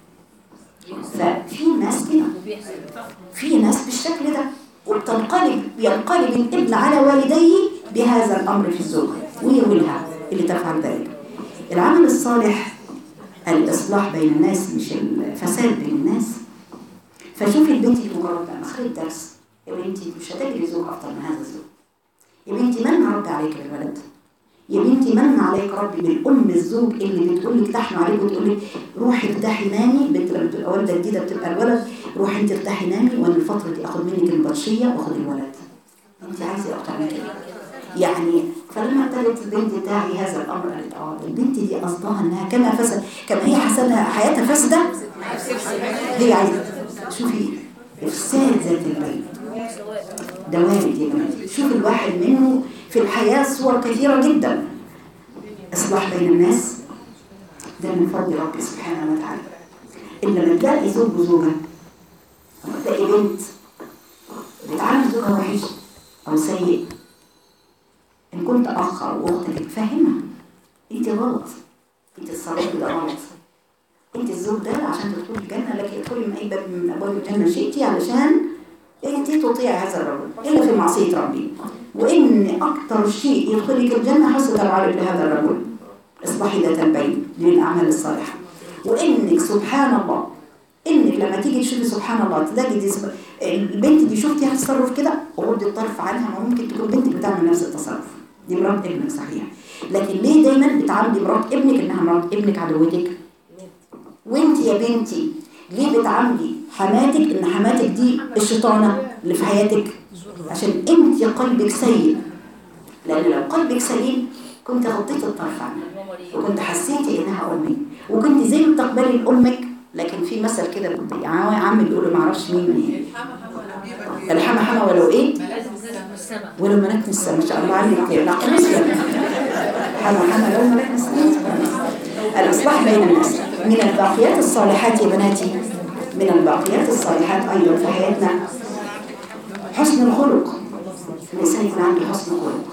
ففي ناس كده في ناس بالشكل ده وبتنقلب ينقلب الابن على والديه بهذا الأمر في الزوج ويولها اللي تفعل ذلك العمل الصالح الإصلاح بين الناس مش الفساد بين الناس فشوفي البنت دي مجرد ما خدت درس يا بنتي مش هتجري زوج أفضل من هذا الزوج يا بنتي من ربي عليك بالولد يا بنتي من عليك ربي بالام الزوج اللي بتقول لك تحن عليك وتقول لك روحي ارتاحي نامي بنت لما بتبقى والده جديده بتبقى الولد روحي انت ارتاحي نامي وانا الفتره دي اخد منك البرشيه واخد الولد انت عايزه ايه اكتر من كده يعني فلما ابتدت البنت تعي هذا الامر قالت اه البنت دي قصدها انها كما فسد كما هي حسنها حياتها فاسده هي عايزه شوفي افساد ذات البين ده وارد يا بناتي شوف الواحد منه في الحياة صور كثيرة جدا إصلاح بين الناس ده من فضل ربي سبحانه وتعالى إن لما تلاقي زوج وزوجة أو تلاقي بنت بتعامل زوجها وحش أو سيء إن كنت أخ أو أخت تفهمها أنت غلط أنت الصلاة ده غلط أنت الزوج ده عشان تدخلي الجنة لك ادخلي من أي باب من أبواب الجنة شئتي علشان انت تطيع هذا الرجل الا في معصيه ربي وان اكثر شيء يدخلك الجنه حسن العرب لهذا الرجل اصبحي ذات البين من الاعمال الصالحه وانك سبحان الله انك لما تيجي تشوفي سبحان الله تلاقي دي سب... البنت دي شفتي تصرف كده غضي الطرف عنها ما ممكن تكون بنتك بتعمل نفس التصرف دي مرات ابنك صحيح لكن ليه دايما بتعاملي مرات ابنك انها مرات ابنك عدوتك وانت يا بنتي ليه بتعاملي حماتك ان حماتك دي الشيطانه اللي في حياتك عشان انت قلبك سيء لان لو قلبك سليم كنت غطيت الطرف عنها وكنت حسيتي انها امي وكنت زي ما بتقبلي لامك لكن في مثل كده يا عم بيقولوا ما اعرفش مين من ايه الحما حما ولو ايه ولو ملك من السماء ما شاء الله عليك ناقص حما حما لو ملك من السماء الاصلاح بين الناس من الباقيات الصالحات يا بناتي من الباقيات الصالحات أيضا في حياتنا حسن الخلق الإنسان يكون عنده حسن خلق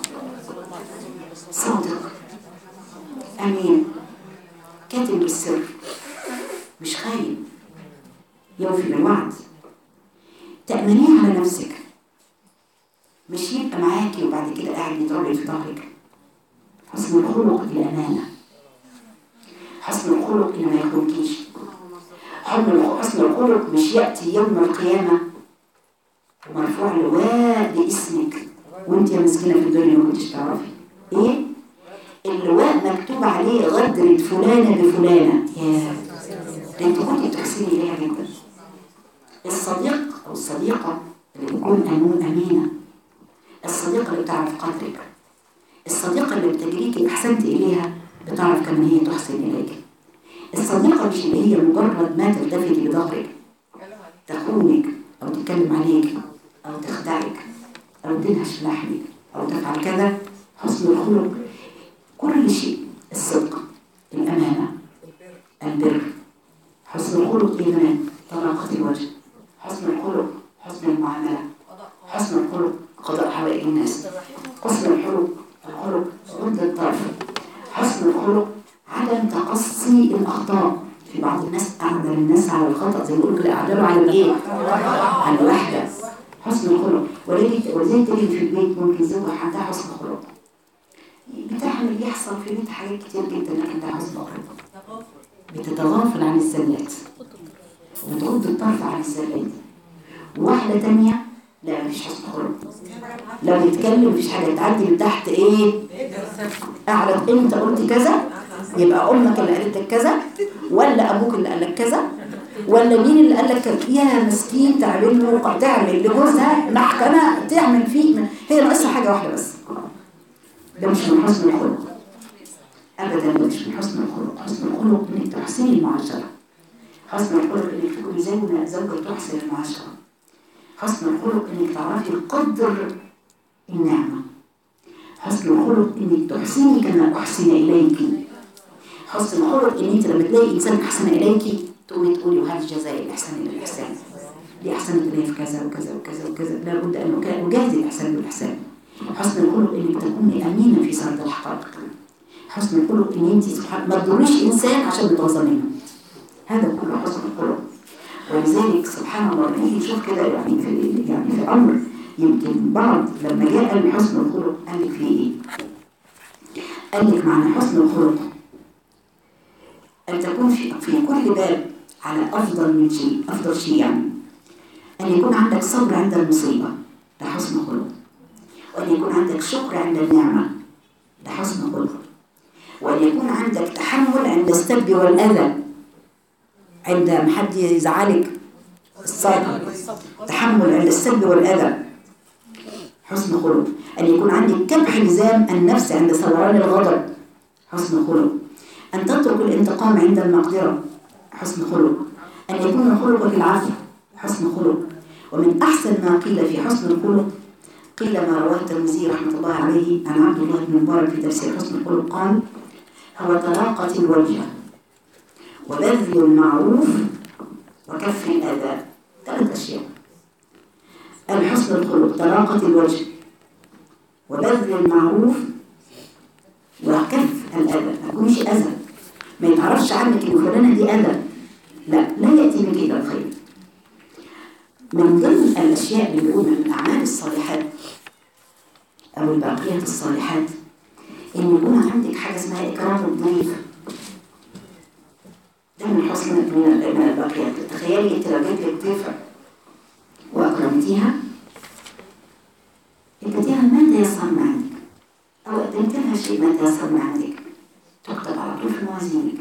صادق أمين كاتم بالسر مش خاين يوفي بالوعد تأمنيه على نفسك مش يبقى معاكي وبعد كده قاعد يضرب في ظهرك حسن الخلق الأمانة حسن الخلق اللي ما يخونكيش حسن الخلق مش يأتي يوم القيامة مرفوع لواء باسمك وانت يا مسكينة في الدنيا ما كنتش تعرفي ايه اللواء مكتوب عليه غدرة فلانة بفلانة يا ده انت كنت بتحسني اليها جدا الصديق او الصديقة اللي بتكون امون امينة الصديقة اللي بتعرف قدرك الصديقة اللي بتجريكي احسنت اليها بتعرف كمان هي تحسن اليك الصديقة مش اللي هي مجرد ما تلتفت بظهرك تخونك أو تتكلم عليك أو تخدعك أو تنهش لحمك أو تفعل كذا حسن الخلق كل شيء الصدق الأمانة البر حسن الخلق إيمان طلاقة الوجه حسن الخلق حسن المعاملة حسن الخلق قضاء حوائج الناس حسن الخلق الخلق غض الطرف حسن الخلق عدم تقصي الأخطاء في بعض الناس أعدل الناس على الخطأ زي ما بيقولوا كده أعدلوا على الإيه؟ على الوحدة حسن الخلق ولذلك تجد في البيت ممكن زوجة عندها حسن خلق بتعمل يحصل في البيت حاجات كتير جدا لكن ده حسن خلق بتتغافل عن الزلات وبتغض الطرف عن الزلات واحدة تانية لا مفيش حسن خلق لو يتكلم مفيش حاجة تعدي من تحت ايه اعرف انت قلت كذا يبقى امك اللي قالت لك كذا ولا ابوك اللي قال لك كذا ولا مين اللي قال لك يا مسكين تعمل له تعمل لجوزها محكمة تعمل فيه هي ناقصها حاجة واحدة بس ده مش من حسن الخلق أبدا ده مش من حسن الخلق حسن الخلق إنك تحسني المعاشرة حسن الخلق إنك تكوني زوجة زوجة تحسن المعاشرة حسن الخلق إنك تعرفي قدر النعمة حسن الخلق إنك تحسني كما أحسن إليك حسن الخلق إن أنت لما تلاقي إنسان أحسن إليك تقومي تقولي وهذا جزاء الإحسان إلى الإحسان دي أحسنت إلي في كذا وكذا وكذا وكذا لابد أن أكا- أجازي الإحسان بالإحسان حسن الخلق إنك تكوني أمينة في سرد الحقائق حسن الخلق إن أنت سبحان ما تضريش إنسان عشان تتغاظى منه هذا كله حسن الخلق ولذلك سبحان الله لما يجي نشوف كده يعني في يعني في امر يمكن بعض لما جاء قال لي حسن الخلق قال لك فيه ايه؟ قال لك معنى حسن الخلق ان تكون في في كل باب على افضل من شيء افضل شيء يعني ان يكون عندك صبر عند المصيبه ده حسن خلق وان يكون عندك شكر عند النعمه ده حسن خلق وان يكون عندك تحمل عند السب والاذى عند ما حد يزعلك الصبر تحمل عند السب والأذى حسن خلق أن يكون عندك كبح لزام النفس عند ثوران الغضب حسن خلق أن تترك الانتقام عند المقدرة حسن خلق أن يكون خلقك العفو حسن خلق ومن أحسن ما قيل في حسن الخلق قيل ما رواه الترمذي رحمة الله عليه عن عبد الله بن مبارك في تفسير حسن الخلق قال هو طلاقة الوجه وبذل المعروف وكف الأذى ثلاث أشياء الحسن الخلق طلاقة الوجه وبذل المعروف وكف الأذى ما يكونش أذى ما يتعرفش عنك إن فلانة دي أذى لا لا يأتي بك إلا الخير من ضمن الأشياء اللي بيقول من الأعمال الصالحات أو الباقيات الصالحات إن يكون عندك حاجة اسمها إكرام الضيف ده من حسن من من الباقيات تخيلي انت لو جبت لك ضيفه واكرمتيها اديتيها ما تيسر من عندك او قدمت لها شيء ما تيسر من عندك تكتب على طول في موازينك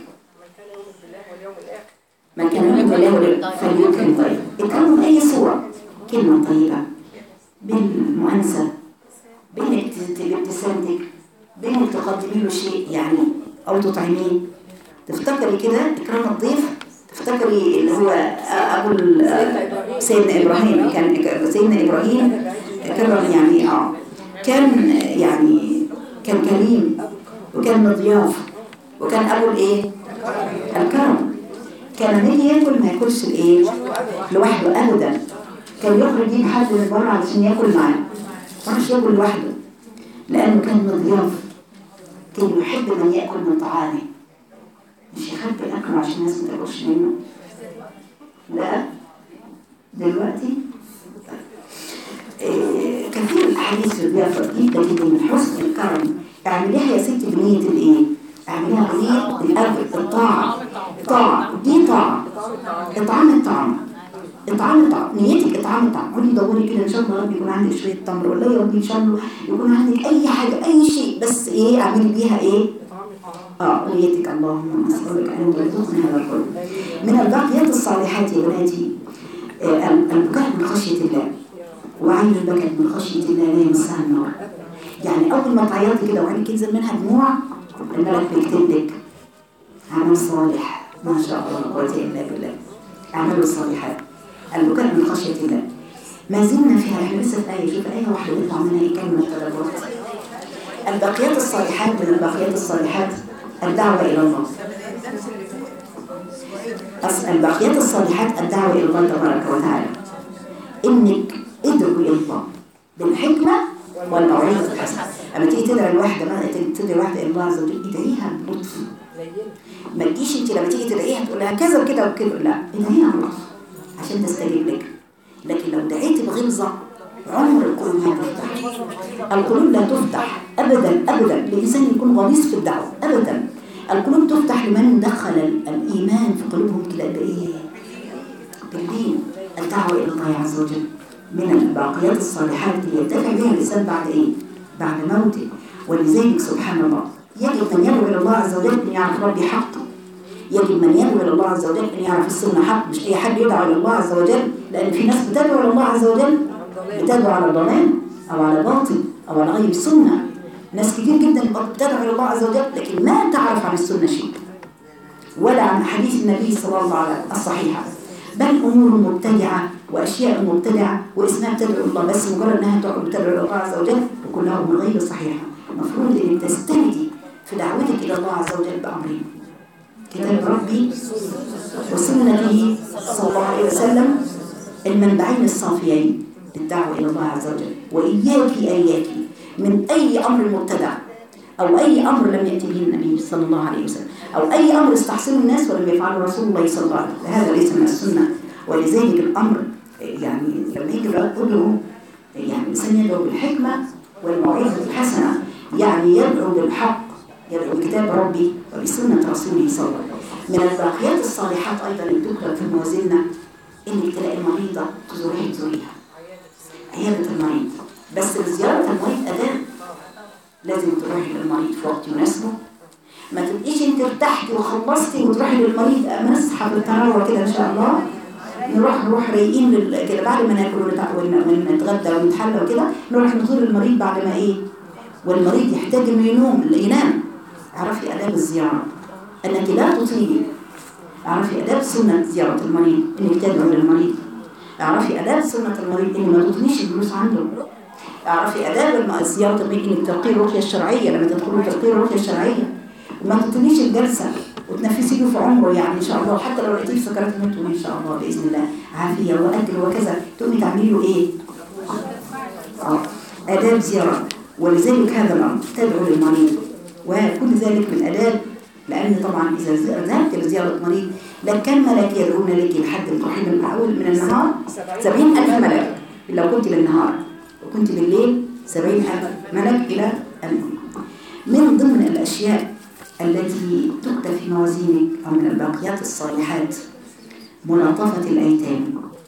من كان يؤمن بالله واليوم فليكرم طيب اكرموا باي صوره كلمه طيبه بالمؤانسه بانك ت- بابتسامتك بانك تقدمي له شيء يعني او تطعميه تفتكري كده إكرام الضيف تفتكري اللي هو أبو ال- سيدنا إبراهيم كان سيدنا إبراهيم كرم يعني آه كان يعني كان كريم وكان مضياف وكان أبو الإيه؟ الكرم كان لما يجي ياكل ما ياكلش الإيه؟ لوحده أبدا كان يخرج يجيب حد من بره علشان ياكل معاه ما راحش ياكل لوحده لأنه كان مضياف كان يحب من يأكل من طعامه مش يخبي أكله عشان الناس ما تاكلش منه لا دلوقتي إيه كثير الأحاديث في الضيافة جدا جدا من حسن الكرم اعمليها يا ستي بنية الإيه؟ اعمليها بنية الأجر الطاعة طاعة دي طاعة إطعام الطعام إطعام الطعام نيتك إطعام الطعام قولي دوري كده إن شاء الله ربي يكون عندك شوية تمر ولا يا ربي إن شاء الله يكون عندك أي حاجة أي شيء بس إيه اعملي بيها إيه؟ اه نيتك اللهم اسالك ان ترزقني هذا الخلق من الباقيات الصالحات يا بناتي آه، البكاء من خشيه الله وعين البكاء من خشيه الله لا يمسها النار يعني اول ما تعيطي كده وعينك ينزل منها دموع الملك بيكتب لك عمل صالح ما شاء الله لا قوه الا بالله اعملوا الصالحات البكاء من خشيه الله ما زلنا فيها احنا لسه في ايه شوف ايه واحده يطلع منها ايه كلمه تدبر الباقيات الصالحات من الباقيات الصالحات الدعوة إلى الله أصل الباقيات الصالحات الدعوة إلى الله تبارك وتعالى إنك ادعو إلى الله بالحكمة والموعظة الحسنة أما تيجي تدعي الواحدة ما تدعي واحدة إلى الله عز وجل ادعيها بلطف ما تجيش أنت لما تيجي تدعيها تقول لها كذا وكده وكده لا ادعيها بلطف عشان تستجيب لك لكن لو دعيت بغلظة عمر القلوب ما تفتح القلوب لا تفتح ابدا ابدا لانسان يكون غليظ في الدعوه ابدا القلوب تفتح لمن دخل ال- الايمان في قلوبهم كده بايه بالدين الدعوه الى الله عز وجل من الباقيات الصالحات اللي يرتفع بها الانسان بعد ايه بعد موته ولذلك سبحان الله يجب ان يدعو الى الله عز وجل ان يعرف ربي حقه يجب من يدعو الى الله عز وجل ان يعرف السنه حق مش اي حد يدعو الى الله عز وجل لان في ناس بتدعو الى الله عز وجل بتدعو على ضلال او على باطل او على غير سنه ناس كتير جدا بتدعو الى الله عز وجل لكن ما تعرف عن السنه شيء ولا عن حديث النبي صلى الله عليه وسلم الصحيحه بل امور مبتدعه واشياء مبتدعه واسمها بتدعو الله بس مجرد انها تدعو بتدعو الى الله عز وجل وكلها من غير صحيحه المفروض انك تستندي في دعوتك الى الله عز وجل بامرين كتاب ربي وسنته صلى الله عليه وسلم المنبعين الصافيين للدعوة إلى الله عز وجل وإياك إياك من أي أمر مبتدع أو أي أمر لم يأتي به النبي صلى الله عليه وسلم أو أي أمر استحسنه الناس ولم يفعله رسول الله صلى الله عليه وسلم هذا ليس من السنة ولذلك الأمر يعني لما يجي يدعو يعني الإنسان يدعو بالحكمة والموعظة الحسنة يعني يدعو بالحق يدعو بكتاب ربي وبسنة رسوله صلى الله عليه وسلم من الباقيات الصالحات أيضا اللي تكتب في موازيننا إنك تلاقي مريضة تزوريها تزوريها عيادة المريض بس زيارة المريض أداة لازم تروحي للمريض في وقت يناسبه ما تبقيش انت ارتحتي وخلصتي وتروحي للمريض نصحى بالتراوة كده ان شاء الله نروح نروح رايقين لل- كده بعد ما ناكل ونتع- ون- ونتغدى ونتحلى وكده نروح نزور المريض بعد ما ايه والمريض يحتاج انه ينوم ينام اعرفي اداب الزياره انك لا تطيلي اعرفي اداب سنه زياره المريض انك تدعو للمريض اعرفي اداب سنه المريض ان ما تطنيش الجلوس عنده اعرفي اداب الم- زياره المريض انك تلقي الرقيه الشرعيه لما تدخلوا تلقي الرقيه الشرعيه وما تطنيش الجلسه وتنفسي له في عمره يعني ان شاء الله حتى لو لقيتيه في سكرات موت ان شاء الله باذن الله عافيه واجر وكذا تقومي تعملي له ايه؟ آه، آداب زيارة ولذلك هذا الأمر تدعو للمريض وكل ذلك من آداب لأن طبعا إذا ز- ذهبت لزيارة مريض لكن ملك يدعون لك لحد تروحي من الأول من النهار سبعين ألف ملك لو كنت بالنهار وكنت بالليل سبعين ألف ملك إلى أن من ضمن الأشياء التي تكتب في موازينك أو من الباقيات الصالحات ملاطفة الأيتام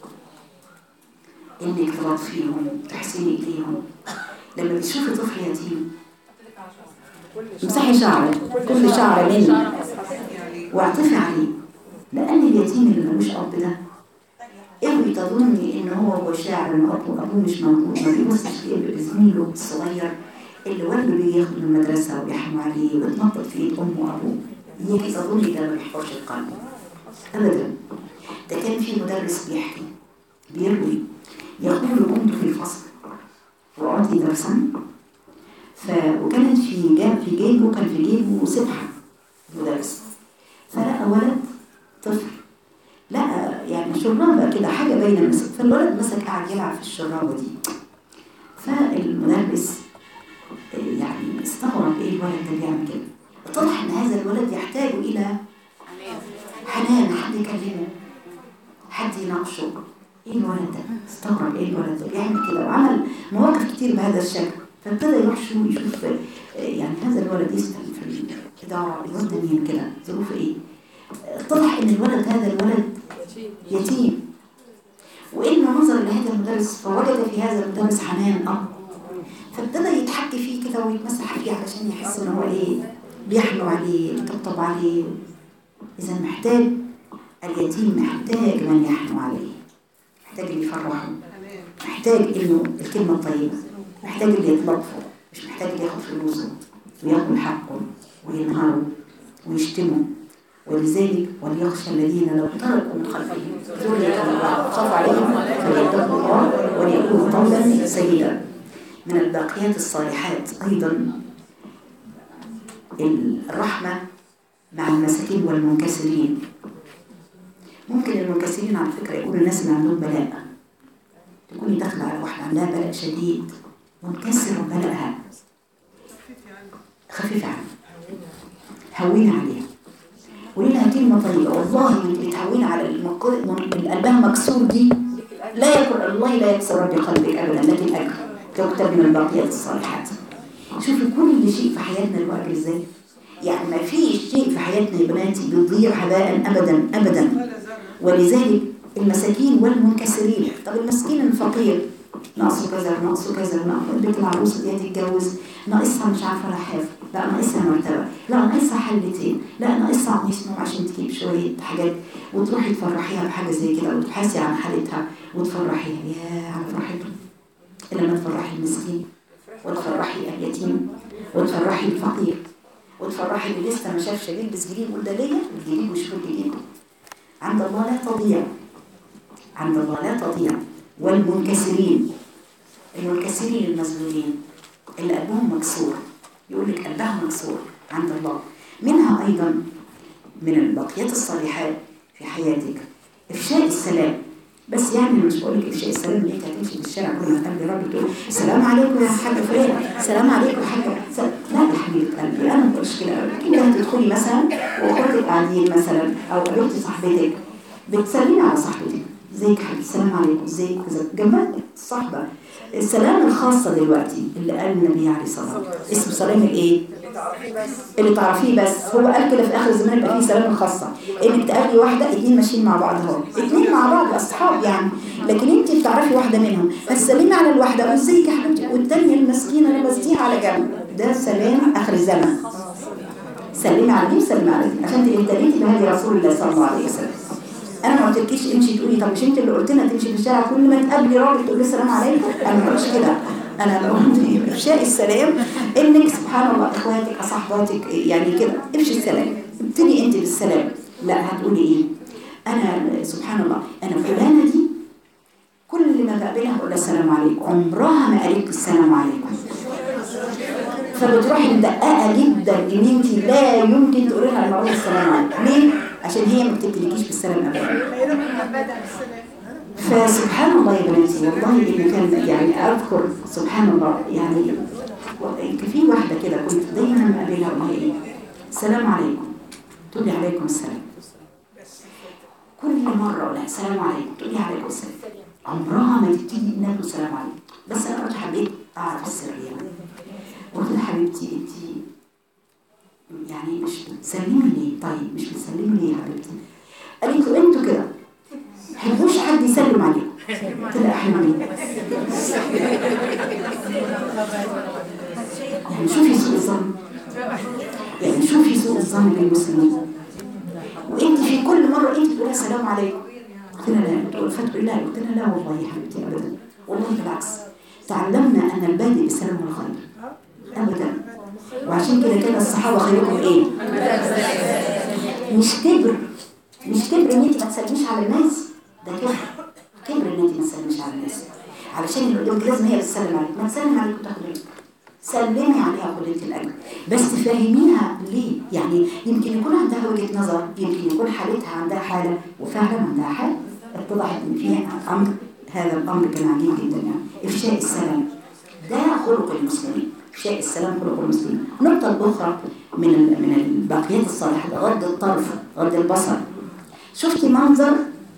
انك تلطفيهم تحسني اليهم لما بتشوفي طفل يتيم امسحي شعره كل شعره منه واعطفي عليه لان اليتيم اللي ملوش اب ده اوعي تظني ان هو هو شاعر ان ابوه ابوه مش موجود ما بيبصش لزميله الصغير اللي والده بيجي ياخده من المدرسه وبيحموا عليه ويتنطط في ايد امه وابوه يجي تظني ده ما بيحفرش القلب ابدا ده كان في مدرس بيحكي بيروي يقول كنت في الفصل وأعطي درسا ف... وكانت في جاب في جيبه كان في جيبه سبحة مدرس فلقى ولد طفل لقى يعني شرابة كده حاجة باينة مسك فالولد مسك قاعد يلعب في الشرابة دي فالمدرس يعني استغرب ايه الولد ده بيعمل كده اتضح ان هذا الولد يحتاج الى حنان حد يكلمه حد يناقشه ايه الولد ده استغرب ايه الولد ده بيعمل كده وعمل مواقف كتير بهذا الشكل فابتدى يروح شو يشوف آه، يعني هذا الولد يسأل في الإدارة الولد ده مين كده ظروفه ايه اتضح ان الولد هذا الولد يتيم وانه نظر لهذا المدرس فوجد في هذا المدرس حنان اب فابتدى يتحكي فيه كده ويتمسح فيه علشان يحس ان هو ايه بيحنوا عليه بيطبطب عليه اذا محتاج اليتيم محتاج من يحنو عليه محتاج اللي يفرحه محتاج انه الكلمة الطيبة محتاج اللي يطلبه مش محتاج اللي ياخد فلوسه وياكل حقه وينهاره ويشتمه ولذلك وليخشى الذين لو تركوا من خلفهم ذرية خاف عليهم فليتقوا الله وليقولوا قولا سيدا من الباقيات الصالحات أيضا الرحمة مع المساكين والمنكسرين ممكن المنكسرين على فكرة يكونوا الناس اللي عندهم بلاء تكوني داخلة على واحدة عندها بلاء شديد منكسر بلاءها خفيفة عنها هوني عليها قولي لها كلمة طيبة والله انت بتهوني على المق- من قلبها مكسور دي لا يكن الله لا يكسر ربي قلبك ابدا لكن اجر تكتب من الباقيات الصالحات شوفي كل شيء في حياتنا الوقت ازاي يعني ما فيش شيء في حياتنا يا بناتي بيضيع هباء ابدا ابدا ولذلك المساكين والمنكسرين طب المسكين الفقير ناقصه كذا ناقصه كذا ناقصه البنت العروسه دي هتتجوز ناقصها مش عارفه لحاف لا ناقصها مرتبه لا ناقصها حلتين لا ناقصها قميص نوم عشان تجيب شويه حاجات وتروحي تفرحيها بحاجه زي كده وتبحثي عن حالتها وتفرحيها يا على فرحته لما تفرحي المسكين وتفرحي اليتيم وتفرحي الفقير وتفرحي اللي لسه ما شافش يلبس جديد يقول ده ليا الجديد وشوف الجديد عند الله لا تضيع عند الله لا تضيع والمنكسرين المنكسرين المذلولين اللي قلبهم مكسور يقول لك قلبها مكسور عند الله منها أيضا من البقيات الصالحات في حياتك إفشاء السلام بس يعني مش بقول لك إفشاء السلام اللي انت هتمشي في الشارع كل ما تقابلي راجل تقول السلام عليكم يا حاجة فلان السلام عليكم يا حاجة سلام. لا يا حبيبة قلبي أنا ما بقولش كده أنت هتدخلي مثلا وأخواتك قاعدين مثلا أو قابلتي صاحبتك بتسلمي على صاحبتك ازيك يا حبيبتي السلام عليكم ازيك ازيك جنبها الصحبة السلام الخاصة دلوقتي اللي قال النبي عليه الصلاة والسلام اسمه سلام الايه؟ اللي تعرفيه بس هو قال كده في اخر الزمان يبقى فيه سلام الخاصة انك تقابلي واحدة اتنين ماشيين مع بعض اهو اتنين مع بعض اصحاب يعني لكن انت بتعرفي واحدة منهم فتسلمي على الواحدة ازيك يا حبيبتي والتانية المسكينة اللي ماسكيها على جنب ده سلام اخر الزمن سلمي على دي وسلمي على دي عشان تبقي ابتديتي بهدي رسول الله صلى الله عليه وسلم انا ما قلتلكيش امشي تقولي طب مش انت اللي قلت لنا تمشي في الشارع كل ما تقابلي راجل تقولي السلام عليكم انا ما قلتش كده انا قلت افشاء السلام انك سبحان الله اخواتك صاحباتك يعني كده افشي السلام ابتدي انت بالسلام لا هتقولي ايه انا سبحان الله انا فلانه دي كل ما بقابلها بقول لها السلام عليكم عمرها ما قالت لي السلام عليكم فبتروحي مدققه جدا ان انت لا يمكن تقولي لها المره السلام عليكم ليه عشان هي ما بتبتديكيش بالسلام ابدا خير من بدأ السلام فسبحان الله يا بناتي والله اللي كان يعني اذكر سبحان الله يعني كان في واحده كده كنت دايما مقابلها والله ايه السلام عليكم تقول لي عليكم السلام كل مره اقول لها السلام عليكم تقول لي عليكم السلام عمرها ما تبتدي انها تقول السلام عليكم بس انا قلت حبيت اعرف السر يعني قلت لها حبيبتي انت يعني مش بتسلمي ليه طيب مش بتسلمي ليه يا حبيبتي قالت له انتوا كده حبوش حد يسلم عليكم قلت لها احنا مين يعني شوفي سوء الظن يعني شوفي سوء الظن بالمسلمين وانت في كل مره انت تقولي السلام عليكم قلت لها لا تقول فتقول لا قلت لها لا والله يا حبيبتي ابدا والله بالعكس تعلمنا ان البادئ بالسلام والخير ابدا وعشان كده كان الصحابه خيركم ايه مش كبر مش كبر ان انت ما تسلميش على الناس ده كبر كبر ان انت ما تسلميش على الناس علشان اللي قدامك لازم هي اللي تسلم عليك ما تسلم عليك وتاخد رزق سلمي عليها خد انت الاجر بس تفهميها ليه يعني يمكن يكون عندها وجهه نظر يمكن يكون حالتها عندها حاله وفعلا عندها حاله اتضحت ان فيها امر هذا الامر كان عجيب جدا يعني افشاء السلام ده خلق المسلمين افشاء السلام خلق المسلمين النقطه الاخرى من ال- من الباقيات الصالحات غض الطرف غض البصر شفتي منظر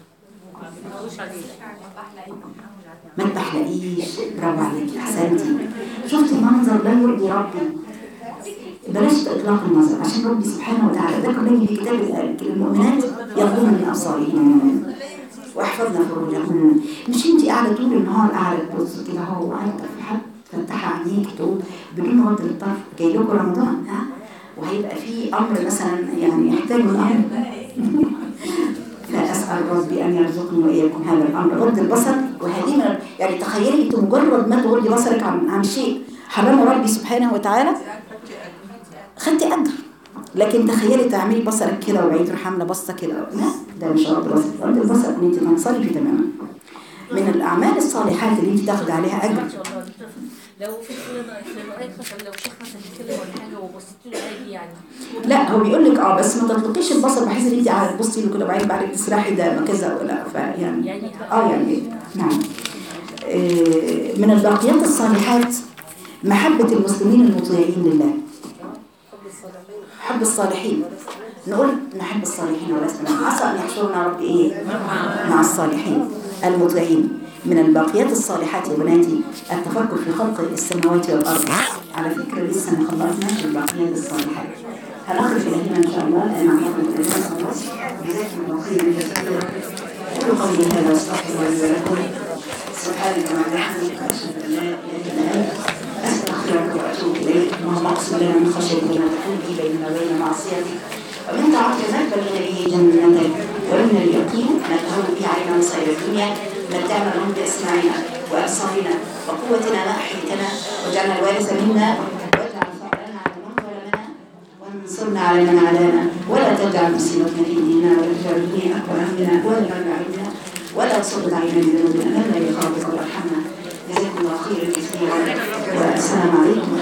ما تحلقيش برافو عليكي احسنتي شفتي منظر لا يرضي ربي بلاش اطلاق النظر عشان ربي سبحانه وتعالى ذكر لي في كتاب المؤمنات يغضون من ابصارهن واحفظنا فروجهن مش انت قاعده طول النهار قاعده تبص كده اهو وقاعده في حد فتح عينيك تقول بدون غض الطرف جاي لكم رمضان ها وهيبقى في امر مثلا يعني يحتاج الامر فأسأل ربي أن يرزقني وإياكم هذا الأمر غض البصر وهذه من يعني تخيلي أنت مجرد ما تغضي بصرك عن عن شيء حرمه ربي سبحانه وتعالى خدتي أجر لكن تخيلي تعملي بصرك كده وبعدين تروحي عامله بصه كده لا ده مش غض البصر غض البصر ان انت تنصرفي تماما من الاعمال الصالحات اللي انت تاخدي عليها اجر لو في في رأيك مثلا لو شيخ مثلا بيتكلم ولا حاجة وبصيت له عادي يعني لا هو بيقول لك اه بس ما تطلقيش البصر بحيث ان انت قاعده تبصي له كده وبعدين بعدين تسرحي ده كذا ولا فيعني يعني اه يعني نعم آه، من الباقيات الصالحات محبة المسلمين المطيعين لله حب الصالحين نقول نحب الصالحين ولسنا عسى أن يحشرنا ربي إيه مع الصالحين المطيعين من الباقيات الصالحات يا بناتي التفكر في خلق السماوات والأرض على فكرة لسه ما خلصناش الباقيات الصالحات هنخرج إلى هنا إن شاء الله لأن عمرنا الإنسان خلاص جزاكم الله خيرا جزاكم الله خيرا قولي هذا واستغفر الله لي ولكم سبحان سبحانك وبحمدك أشهد أن لا إله إلا أنت أستغفرك وأتوب إليك اللهم اقسم لنا من خشيتك ما تكون به بيننا وبين معصيتك ومن طاعتك ما تبلغنا به جنتك ومن اليقين ما تهون به علينا مصائب الدنيا متعنا لهم بأسماعنا وأبصارنا وقوتنا ما أحييتنا واجعلنا الوارث منا واجعل ثأرنا على من ظلمنا وانصرنا على من عادانا ولا تجعل مصيبتنا في ديننا ولا تجعل الدنيا أكبر همنا ولا مبلغ علمنا ولا تصد علينا بذنوبنا من لا يخافك ويرحمنا جزاكم الله خيرا كثيرا والسلام عليكم